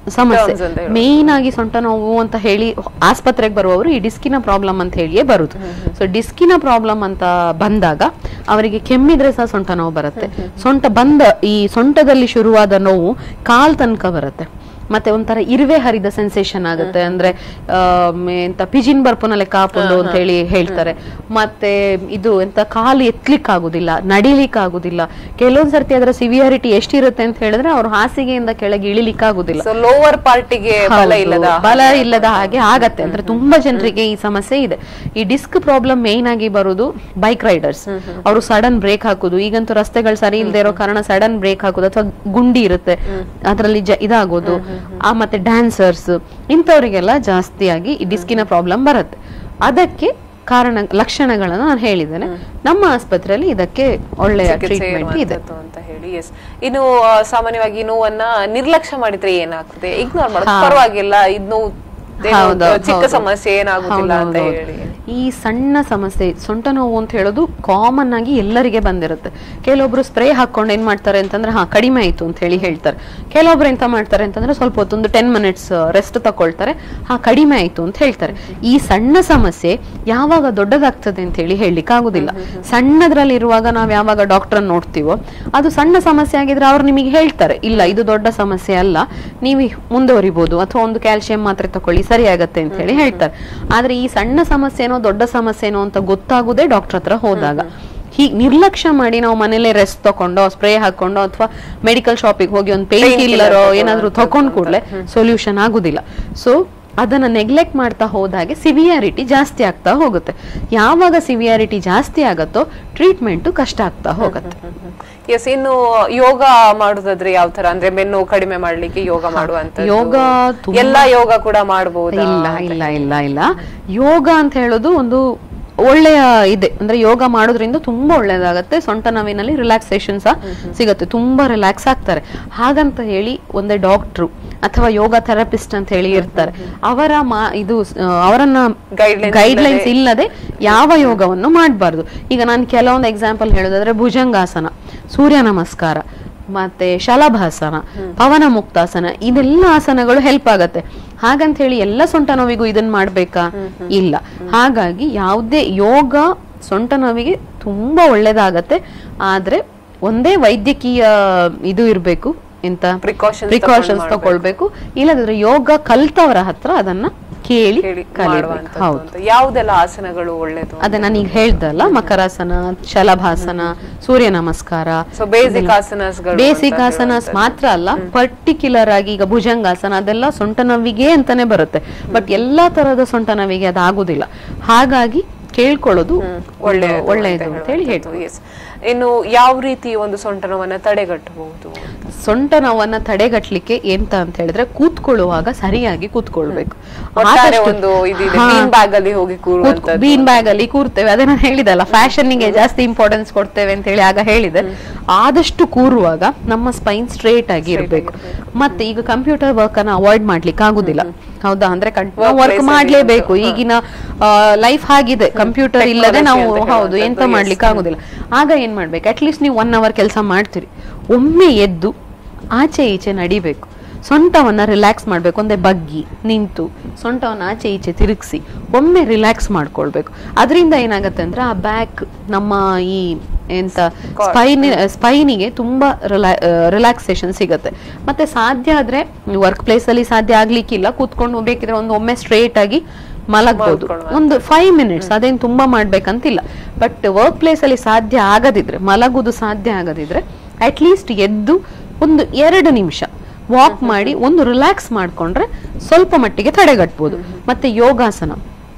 ಸಮಸ್ಯೆ Terms ಅಂತ ಹೇಳೋದು. ಮೇನ್ ಆಗಿ ಸೊಂಟ ನೋವು ಅಂತ ಹೇಳಿ ಆಸ್ಪತ್ರೆಗೆ ಬರುವವರು ಈ ಡಿಸ್ಕಿನ ಪ್ರಾಬ್ಲಮ್ ಅಂತ ಹೇಳಿಯೇ ಬರುದು ಸೊ ಡಿಸ್ಕಿನ ಪ್ರಾಬ್ಲಮ್ ಅಂತ ಬಂದಾಗ ಅವರಿಗೆ ಕೆಮ್ಮಿದ್ರೆ ಸಹ ಸೊಂಟ ನೋವು ಬರುತ್ತೆ ಸೊಂಟ ಬಂದ ಈ ಸೊಂಟದಲ್ಲಿ ಶುರುವಾದ ನೋವು ಕಾಲ್ ತನಕ ಬರುತ್ತೆ ಮತ್ತೆ ಒಂಥರ ಇರುವೆ ಹರಿದ ಸೆನ್ಸೇಷನ್ ಆಗುತ್ತೆ ಅಂದ್ರೆ ಆಮ್, ಎಂತ ಪಿಜಿನ್ ಬರ್ಪುನ ಲೆಕ್ಕ ಹಾಕೊಂಡು ಅಂತ ಹೇಳಿ ಹೇಳ್ತಾರೆ ಮತ್ತೆ ಇದು ಎಂತ ಕಾಲು ಎತ್ಲಿಕ್ ಆಗುದಿಲ್ಲ ನಡಿಲಿಕ್ ಆಗುದಿಲ್ಲ ಕೆಲವೊಂದ್ ಸರ್ತಿ ಅದರ ಸಿವಿಯಾರಿಟಿ ಎಷ್ಟಿರುತ್ತೆ ಅಂತ ಹೇಳಿದ್ರೆ ಅವ್ರು ಹಾಸಿಗೆಯಿಂದ ಕೆಳಗೆ ಇಳಿಲಿಕ್ ಆಗುದಿಲ್ಲ ಸೊ ಲೋವರ್ ಪಾರ್ಟಿಗೆ ಬಲ ಹೌದು, ಇಲ್ಲದ ಬಲ ಇಲ್ಲದ ಹಾಗೆ ಆಗತ್ತೆ ಅಂದ್ರೆ ತುಂಬಾ ಜನರಿಗೆ ಈ ಸಮಸ್ಯೆ ಇದೆ ಈ ಡಿಸ್ಕ್ ಪ್ರಾಬ್ಲಮ್ ಮೇನ್ ಆಗಿ ಬರುದು ಬೈಕ್ ರೈಡರ್ಸ್ ಅವರು ಸಡನ್ ಬ್ರೇಕ್ ಹಾಕುದು ಈಗಂತೂ ರಸ್ತೆಗಳು ಸರಿ ಇಲ್ಲದೆ ಇರೋ ಕಾರಣ ಸಡನ್ ಬ್ರೇಕ್ ಹಾಕುದು ಅಥವಾ ಗುಂಡಿ ಇರುತ್ತೆ ಅದರಲ್ಲಿ ಇದಾಗೋದು ಆ ಮತ್ತೆ ಡ್ಯಾನ್ಸರ್ಸ್ ಇಂಥವರಿಗೆಲ್ಲ ಜಾಸ್ತಿಯಾಗಿ ಈ ಡಿಸ್ಕಿನ ಪ್ರಾಬ್ಲಮ್ ಬರುತ್ತೆ ಅದಕ್ಕೆ ಕಾರಣ ಲಕ್ಷಣಗಳನ್ನ ನಾನು ಹೇಳಿದ್ದೇನೆ ನಮ್ಮ ಆಸ್ಪತ್ರೆಯಲ್ಲಿ ಇದಕ್ಕೆ ಒಳ್ಳೆಯ ಚಿಕಿತ್ಸೆ ಟ್ರೀಟ್ಮೆಂಟ್ ಇದೆ ಇರುವಂತದ್ದು ಅಂತ ಹೇಳಿ ಎಸ್ ಇನ್ನು ಆ, ಸಾಮಾನ್ಯವಾಗಿ ನೋವನ್ನ ನಿರ್ಲಕ್ಷ್ಯ ಮಾಡಿದ್ರೆ ಏನಾಗ್ತದೆ ಇಗ್ನೋರ್ ಮಾಡೋದು ಪರವಾಗಿಲ್ಲ ಇದು ನೋವು ಏನೋ ಹೌದು, ಚಿಕ್ಕ ಹೌದು. ಸಮಸ್ಯೆ ಏನಾಗುದಿಲ್ಲ ಹೌದು, ಅಂತ ಹೌದು, ಹೇಳಿ ಹೌದು. ಈ ಸಣ್ಣ ಸಮಸ್ಯೆ ಸೊಂಟ ನೋವು ಅಂತ ಹೇಳೋದು ಕಾಮನ್ ಆಗಿ ಎಲ್ಲರಿಗೆ ಬಂದಿರುತ್ತೆ ಕೆಲವೊಬ್ರು ಸ್ಪ್ರೇ ಹಾಕೊಂಡು ಏನ್ ಮಾಡ್ತಾರೆ ಅಂತಂದ್ರೆ ಹಾ ಕಡಿಮೆ ಆಯ್ತು ಅಂತ ಹೇಳಿ ಹೇಳ್ತಾರೆ ಕೆಲವೊಬ್ರು ಎಂತ ಮಾಡ್ತಾರೆ ಅಂತಂದ್ರೆ ಸ್ವಲ್ಪ ಹೊತ್ತೊಂದು ಟೆನ್ ಮಿನಿಟ್ಸ್ ರೆಸ್ಟ್ ತಕೊಳ್ತಾರೆ ಹಾ ಕಡಿಮೆ ಆಯ್ತು ಅಂತ ಹೇಳ್ತಾರೆ ಈ ಸಣ್ಣ ಸಮಸ್ಯೆ ಯಾವಾಗ ದೊಡ್ಡದಾಗ್ತದೆ ಅಂತ ಹೇಳಿ ಹೇಳಲಿಕ್ಕೆ ಆಗುದಿಲ್ಲ ಸಣ್ಣದ್ರಲ್ಲಿ ಇರುವಾಗ ನಾವ್ ಯಾವಾಗ ಡಾಕ್ಟರ್ ನೋಡ್ತೀವೋ ಅದು ಸಣ್ಣ ಸಮಸ್ಯೆ ಆಗಿದ್ರೆ ಅವ್ರು ನಿಮಗೆ ಹೇಳ್ತಾರೆ ಇಲ್ಲ ಇದು ದೊಡ್ಡ ಸಮಸ್ಯೆ ಅಲ್ಲ ನೀವು ಮುಂದುವರಿಬಹುದು ಅಥವಾ ಒಂದು ಕ್ಯಾಲ್ಸಿಯಂ ಮಾತ್ರೆ ತಕೊಳ್ಳಿ ಸರಿ ಆಗತ್ತೆ ಅಂತ ಹೇಳಿ ಹೇಳ್ತಾರೆ ಆದ್ರೆ ಈ ಸಣ್ಣ ಸಮಸ್ಯೆನೋ ದೊಡ್ಡ ಸಮಸ್ಯೆನೋ ಅಂತ ಗೊತ್ತಾಗುದೇ ಡಾಕ್ಟರ್ ಹತ್ರ ಹೋದಾಗ ಹೀಗ್ ನಿರ್ಲಕ್ಷ್ಯ ಮಾಡಿ ನಾವು ಮನೇಲೆ ರೆಸ್ಟ್ ತಗೊಂಡೋ ಸ್ಪ್ರೇ ಹಾಕೊಂಡೋ ಅಥವಾ ಮೆಡಿಕಲ್ ಶಾಪಿಗೆ ಹೋಗಿ ಒಂದು ಪೇನ್ Pain killer ಕಿಲ್ಲರೋ ತಗೊಳ್ಳೋ ಏನಾದ್ರೂ ಅಂಥದ್ದು ತಕೊಂಡ್ ಅಂತ. ಕೂಡಲೇ ಸೊಲ್ಯೂಷನ್ ಆಗುದಿಲ್ಲ ಸೊ ಅದನ್ನ ನೆಗ್ಲೆಕ್ಟ್ ಮಾಡ್ತಾ ಹೋದಾಗೆ ಸಿವಿಯಾರಿಟಿ ಜಾಸ್ತಿ ಆಗ್ತಾ ಹೋಗುತ್ತೆ ಯಾವಾಗ ಸಿವಿಯಾರಿಟಿ ಜಾಸ್ತಿ ಆಗತ್ತೋ ಟ್ರೀಟ್ಮೆಂಟ್ ಕಷ್ಟ ಆಗ್ತಾ ಹೋಗುತ್ತೆ ಎಸ್ ಇನ್ನು ಯೋಗ ಮಾಡುದಾದ್ರೆ ಯಾವ ತರ ಅಂದ್ರೆ ಬೆನ್ನು ಕಡಿಮೆ ಮಾಡ್ಲಿಕ್ಕೆ ಯೋಗ ಮಾಡುವಂತ ಯೋಗ ತುಂಬಾ- ಎಲ್ಲಾ ಯೋಗ ಕೂಡ ಮಾಡಬಹುದು ಇಲ್ಲ ಇಲ್ಲ ಇಲ್ಲ ಇಲ್ಲ ಯೋಗ ಅಂತ ಹೇಳೋದು ಒಂದು ಒಳ್ಳೆಯ ಇದೆ ಅಂದ್ರೆ ಯೋಗ ಮಾಡೋದ್ರಿಂದ ತುಂಬಾ ಒಳ್ಳೇದಾಗತ್ತೆ ಸೊಂಟ ನೋವಿನಲ್ಲಿ ರಿಲ್ಯಾಕ್ಸೇಷನ್ ಸಹ ಸಿಗುತ್ತೆ ತುಂಬಾ ರಿಲ್ಯಾಕ್ಸ್ ಆಗ್ತಾರೆ ಹಾಗಂತ ಹೇಳಿ ಒಂದೇ ಡಾಕ್ಟ್ರು ಅಥವಾ ಯೋಗ ಥೆರಪಿಸ್ಟ್ ಅಂತ ಹೇಳಿ ಇರ್ತಾರೆ ಅವರ ಮಾ ಇದು ಆ, ಅವರನ್ನ Guidelines ಗೈಡ್ಲೈನ್ಸ್ ಇಲ್ಲದೆ ಯಾವ ಯೋಗವನ್ನು ಮಾಡಬಾರ್ದು ಈಗ ನಾನು ಕೆಲವೊಂದು ಎಕ್ಸಾಂಪಲ್ ಹೇಳೋದಾದ್ರೆ ಭುಜಂಗಾಸನ ಸೂರ್ಯ ನಮಸ್ಕಾರ ಮತ್ತೆ ಶಲಭಾಸನ ಪವನ ಮುಕ್ತಾಸನ ಇದೆಲ್ಲ ಆಸನಗಳು ಹೆಲ್ಪ್ ಆಗತ್ತೆ ಹಾಗಂತ ಹೇಳಿ ಎಲ್ಲ ಸೊಂಟ ನೋವಿಗೂ ಇದನ್ನ ಮಾಡ್ಬೇಕಾ ಇಲ್ಲ ಹಾಗಾಗಿ ಯಾವುದೇ ಯೋಗ ಸೊಂಟ ನೋವಿಗೆ ತುಂಬಾ ಒಳ್ಳೇದಾಗತ್ತೆ ಆದ್ರೆ ಒಂದೇ ವೈದ್ಯಕೀಯ ಇದು ಇರ್ಬೇಕು ಎಂತ Precautions ಪ್ರಿಕಾಷನ್ಸ್ ತಗೊಂಡು ತಗೊಳ್ಬೇಕು ಇಲ್ಲದಿದ್ರೆ ಯೋಗ ಕಲ್ತವರ ಹತ್ರ ಅದನ್ನ ಕೇಳಿ ಹೇಳಿ ಕಲಿಬೇಕು ಮಾಡುವಂತದ್ದು ಹೌದು ಅಂತ ಯಾವ್ದೆಲ್ಲ ಆಸನಗಳು ಒಳ್ಳೇದು ಅದೇ ನಾನೀಗ ಹೇಳ್ದಲ್ಲ ಮಕರಾಸನ ಶಲಭಾಸನ ಸೂರ್ಯ ನಮಸ್ಕಾರ ಸೊ ಬೇಸಿಕ್ ಆಸನಸ್ಗಳು ಬೇಸಿಕ್ ಆಸನಸ್ ಮಾತ್ರ ಅಲ್ಲ ಪರ್ಟಿಕ್ಯುಲರ್ ಆಗಿ ಈಗ ಭುಜಂಗಾಸನ ಅದೆಲ್ಲ ಸೊಂಟ ನೋವಿಗೆ ಅಂತಾನೆ ಬರುತ್ತೆ ಬಟ್ ಎಲ್ಲಾ ತರದ ಸೊಂಟ ನೋವಿಗೆ ಅದಾಗುದಿಲ್ಲ ಹಾಗಾಗಿ ಕೇಳ್ಕೊಳ್ಳೋದು ಒಳ್ಳೆಯದು ಒಂದು ಒಳ್ಳೆಯದು ಅಂತ ಅಂತ ಹೇಳಿ ಹೇಳುವಂಥದ್ದು. ಹೇಳ್ಬೋದು Yes. ಇನ್ನು ಯಾವ ರೀತಿ ಒಂದು ಸೊಂಟ ನೋವನ್ನ ತಡೆಗಟ್ಟಬಹುದು ಸೊಂಟ ನೋವನ್ನ ತಡೆಗಟ್ಲಿಕ್ಕೆ ಎಂತ ಅಂತ ಹೇಳಿದ್ರೆ ಕೂತ್ಕೊಳ್ಳುವಾಗ ಸರಿಯಾಗಿ ಕೂತ್ಕೊಳ್ಬೇಕು ಒಟ್ಟಾರೆ ಆದಷ್ಟು- ಒಂದು ಇದಿದೆ ಹಾ. ಬೀನ್ ಬ್ಯಾಗ್ ಅಲ್ಲಿ ಹೋಗಿ ಕೂರುವಂತದ್ದು ಬೀನ್ ಬ್ಯಾಗ್ ಅಲ್ಲಿ ಕೂರ್ತೇವೆ ಅದೇ ನಾನು ಹೇಳಿದಲ್ಲ ಫ್ಯಾಷನ್ಗೆ ಜಾಸ್ತಿ ಇಂಪಾರ್ಟೆನ್ಸ್ ಕೊಡ್ತೇವೆ ಅಂತ ಹೇಳಿ ಆಗ ಹೇಳಿದೆ ಆದಷ್ಟು ಕೂರುವಾಗ ನಮ್ಮ ಸ್ಪೈನ್ ಸ್ಟ್ರೇಟ್ ಆಗಿ ಇರಬೇಕು ಮತ್ತೆ ಈಗ ಕಂಪ್ಯೂಟರ್ ವರ್ಕ್ ಅನ್ನ ಅವಾಯ್ಡ್ ಮಾಡ್ಲಿಕ್ಕೆ ಆಗುದಿಲ್ಲ ಹೌದಾ ಅಂದ್ರೆ Workplace ವರ್ಕ್ ಅಲ್ಲಿ ಮಾಡ್ಲೇಬೇಕು ಇರುವಂಥದ್ದು. ಈಗಿನ ಲೈಫ್ ಹಾಗಿದೆ ಕಂಪ್ಯೂಟರ್ ಇಲ್ಲದೆ ನಾವು Technology ಅಂತ ಹೌದು ಎಂತ ಹೇಳುವಂಥದ್ದು, ಮಾಡ್ಲಿಕ್ಕೆ yes. ಆಗುದಿಲ್ಲ ಆಗ ಏನ್ ಮಾಡ್ಬೇಕು ಅಟ್ಲೀಸ್ಟ್ ನೀವು ಒನ್ ಅವರ್ ಕೆಲಸ ಮಾಡ್ತೀರಿ ಒಮ್ಮೆ ಎದ್ದು ಆಚೆ ಈಚೆ ನಡಿಬೇಕು ಸೊಂಟವನ್ನ ರಿಲ್ಯಾಕ್ಸ್ ಮಾಡ್ಬೇಕು ಒಂದೇ ಬಗ್ಗಿ ನಿಂತು ಸೊಂಟವನ್ನ ಆಚೆ ಈಚೆ ತಿರುಗಿಸಿ ಒಮ್ಮೆ ರಿಲ್ಯಾಕ್ಸ್ ಮಾಡ್ಕೊಳ್ಬೇಕು ಅದರಿಂದ ಏನಾಗತ್ತೆ ಅಂದ್ರೆ ಆ ಬ್ಯಾಕ್ ನಮ್ಮ ಈ ಎಂತ ಸ್ಪೈನ್ ಸ್ಪೈನಿಗೆ ತುಂಬಾ ರಿಲ್ಯಾಕ್ಸೇಷನ್ ಸಿಗತ್ತೆ ಮತ್ತೆ ಸಾಧ್ಯ ಆದ್ರೆ ವರ್ಕ್ ಪ್ಲೇಸ್ ಅಲ್ಲಿ ಸಾಧ್ಯ ಆಗ್ಲಿಕ್ಕಿಲ್ಲ ಕೂತ್ಕೊಂಡು ಬೇಕಿದ್ರೆ ಒಂದು ಒಮ್ಮೆ ಸ್ಟ್ರೇಟ್ ಆಗಿ ಮಲಗ್ಬೋದು ಮಲ್ಕೊಳ್ಳುವ ಒಂದು ಫೈವ್ ಮಿನಿಟ್ಸ್ ಅದೇನು ತುಂಬಾ ಮಾಡ್ಬೇಕಂತಿಲ್ಲ ಬಟ್ ವರ್ಕ್ ಪ್ಲೇಸ್ ಅಲ್ಲಿ ಸಾಧ್ಯ ಆಗದಿದ್ರೆ ಮಲಗುದು ಸಾಧ್ಯ ಆಗದಿದ್ರೆ ಅಟ್ ಲೀಸ್ಟ್ ಎದ್ದು ಒಂದು ಎರಡು ನಿಮಿಷ ವಾಕ್ ಮಾಡಿ ಒಂದು ರಿಲ್ಯಾಕ್ಸ್ ಮಾಡ್ಕೊಂಡ್ರೆ ಸ್ವಲ್ಪ ಮಟ್ಟಿಗೆ ತಡೆಗಟ್ಬೋದು ಮತ್ತೆ ಯೋಗಾಸನ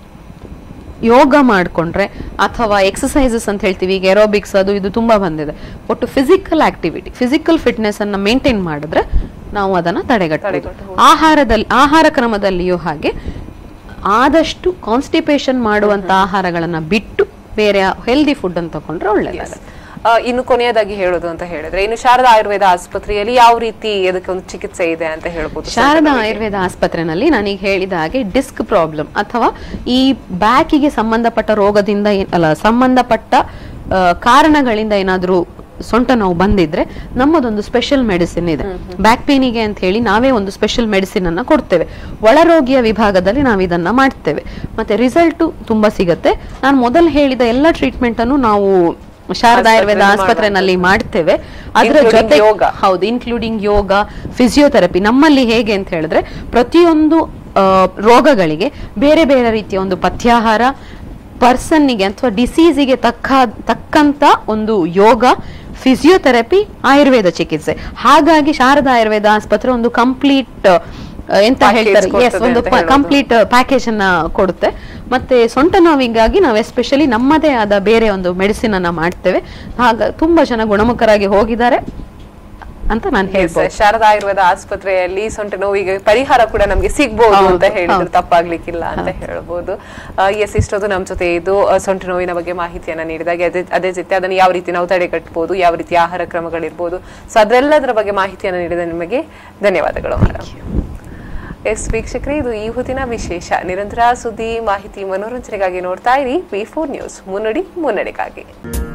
ಯೋಗ ಮಾಡ್ಕೊಂಡ್ರೆ ಅಥವಾ ಎಕ್ಸಸೈಸಸ್ ಅಂತ ಹೇಳ್ತೀವಿ ಈಗ ಎರೋಬಿಕ್ಸ್ ಅದು ಇದು ತುಂಬಾ ಬಂದಿದೆ ಒಟ್ಟು ಫಿಸಿಕಲ್ ಆಕ್ಟಿವಿಟಿ ಫಿಸಿಕಲ್ ಫಿಟ್ನೆಸ್ ಅನ್ನ ಮೇಂಟೈನ್ ಮಾಡಿದ್ರೆ ನಾವು ಅದನ್ನ ತಡೆಗಟ್ಟಬಹುದು ತಡೆಗಟ್ಟಬಹುದು. ಆಹಾರದಲ್ಲಿ ಆಹಾರ ಕ್ರಮದಲ್ಲಿಯೂ ಹಾಗೆ ಆದಷ್ಟು ಕಾನ್ಸ್ಟಿಪೇಷನ್ ಮಾಡುವಂತ ಆಹಾರಗಳನ್ನ ಬಿಟ್ಟು ಬೇರೆ ಹೆಲ್ದಿ ಫುಡ್ ಅಂತ ತಗೊಂಡ್ರೆ ಒಳ್ಳೇದಾಗುತ್ತೆ ಆ, ಇನ್ನು ಕೊನೆಯದಾಗಿ ಹೇಳೋದು ಅಂತ ಹೇಳಿದ್ರೆ ಇನ್ನು ಶಾರದಾ ಆಯುರ್ವೇದ ಆಸ್ಪತ್ರೆಯಲ್ಲಿ ಯಾವ ರೀತಿ ಅದಕ್ಕೆ ಒಂದು ಚಿಕಿತ್ಸೆ ಇದೆ ಅಂತ ಹೇಳ್ಬೋದು ಶಾರದಾ ಆಯುರ್ವೇದ ಆಸ್ಪತ್ರೆನಲ್ಲಿ ನಾನೀಗ ಹೇಳಿದ ಹಾಗೆ ಡಿಸ್ಕ್ ಪ್ರಾಬ್ಲಮ್ ಅಥವಾ ಈ ಬ್ಯಾಕಿಗೆ ಸಂಬಂಧಪಟ್ಟ ರೋಗದಿಂದ ಏನ್- ಅಲ್ಲ ಸಂಬಂಧಪಟ್ಟ ಆ, ಕಾರಣಗಳಿಂದ ಏನಾದ್ರೂ ಸೊಂಟ ನೋವು ಬಂದಿದ್ರೆ ನಮ್ಮದೊಂದು ಸ್ಪೆಷಲ್ ಮೆಡಿಸಿನ್ ಇದೆ ಬ್ಯಾಕ್ ಪೇನಿಗೆ ಅಂತ ಹೇಳಿ ನಾವೇ ಒಂದು ಸ್ಪೆಷಲ್ ಮೆಡಿಸಿನ್ ಅನ್ನ ಕೊಡ್ತೇವೆ ಒಳರೋಗಿಯ ವಿಭಾಗದಲ್ಲಿ ನಾವು ಇದನ್ನ ಮಾಡ್ತೇವೆ ಮತ್ತೆ ರಿಸಲ್ಟ್ ತುಂಬಾ ಸಿಗತ್ತೆ ನಾನು ಮೊದಲು ಹೇಳಿದ ಎಲ್ಲ ಟ್ರೀಟ್ಮೆಂಟ್ ಅನ್ನು ನಾವು ಶಾರದಾ ಆಯುರ್ವೇದ ಆಸ್ಪತ್ರೆಯಲ್ಲಿ ಆಸ್ಪತ್ರೆನಲ್ಲಿ ಮಾಡ್ತೇವೆ ಅದರ Including ಜೊತೆ ಯೋಗ. ಹೌದು ಇನ್ಕ್ಲೂಡಿಂಗ್ ಯೋಗ ಫಿಸಿಯೋಥೆರಪಿ ನಮ್ಮಲ್ಲಿ ಹೇಗೆ ಅಂತ ಹೇಳಿದ್ರೆ ಪ್ರತಿಯೊಂದು ಆ, ರೋಗಗಳಿಗೆ ಬೇರೆ ಬೇರೆ ರೀತಿಯ ಒಂದು ಪಥ್ಯಾಹಾರ ಪರ್ಸನ್ನಿಗೆ ಅಥವಾ ಡಿಸೀಸಿಗೆ ತಕ್ಕ ತಕ್ಕಂತ ಒಂದು ಯೋಗ ಫಿಸಿಯೋಥೆರಪಿ ಆಯುರ್ವೇದ ಚಿಕಿತ್ಸೆ ಹಾಗಾಗಿ ಶಾರದಾ ಆಯುರ್ವೇದ ಆಸ್ಪತ್ರೆ ಒಂದು ಕಂಪ್ಲೀಟ್ ಎಂತ Package ಹೇಳ್ತಾರೆ ಎಸ್ ಕೊಡ್ತದೆ ಒಂದು ಅಂತ ಹೇಳೋದು. ಕಂಪ್ಲೀಟ್ ಪ್ಯಾಕೇಜ್ ಅನ್ನ ಕೊಡುತ್ತೆ ಮತ್ತೆ ಸೊಂಟ ನೋವಿಗಾಗಿ ನಾವು ಎಸ್ಪೆಷಲಿ ನಮ್ಮದೇ ಆದ ಬೇರೆ ಒಂದು ಮೆಡಿಸಿನ್ ಅನ್ನ ಮಾಡ್ತೇವೆ ಆಗ ತುಂಬಾ ಜನ ಗುಣಮುಖರಾಗಿ ಹೋಗಿದ್ದಾರೆ ಅಂತ ನಾನು ಹೇಳ್ಬೋದು ಶಾರದಾ ಆಯುರ್ವೇದ ಆಸ್ಪತ್ರೆಯಲ್ಲಿ ಸೊಂಟ ನೋವಿಗೆ ಪರಿಹಾರ ಕೂಡ ನಮ್ಗೆ ಸಿಗ್ಬಹುದು ಹೌದು, ಅಂತ ಹೇಳಿದ್ರೆ ಹೌದು. ತಪ್ಪಾಗ್ಲಿಕ್ಕಿಲ್ಲ ಅಂತ ಹೇಳ್ಬೋದು ಎಸ್ ಇಷ್ಟೊಂದು ನಮ್ಮ ಜೊತೆ ಇದು ಆ, ಸೊಂಟ ನೋವಿನ ಬಗ್ಗೆ ಮಾಹಿತಿಯನ್ನ ನೀಡಿದಾಗ ಅದೇ ಅದೇ ಜೊತೆ ಅದನ್ನು ಯಾವ ರೀತಿ ನಾವು ತಡೆಗಟ್ಟಬಹುದು ಯಾವ ರೀತಿ ಆಹಾರ ಕ್ರಮಗಳಿರ್ಬೋದು ಸೊ ಅದೆಲ್ಲದರ ಬಗ್ಗೆ ಮಾಹಿತಿಯನ್ನು ನೀಡಿದ ನಿಮಗೆ ಧನ್ಯವಾದಗಳು ಮೇಡಮ್ ಎಸ್ ವೀಕ್ಷಕರೇ ಇದು ಈ ಹೊತ್ತಿನ ವಿಶೇಷ ನಿರಂತರ ಸುದ್ದಿ ಮಾಹಿತಿ ಮನೋರಂಜನೆಗಾಗಿ ನೋಡ್ತಾ ಇರಿ ವಿ ಫೋರ್ ನ್ಯೂಸ್ ಮುನ್ನಡಿ ಮುನ್ನಡೆಗಾಗಿ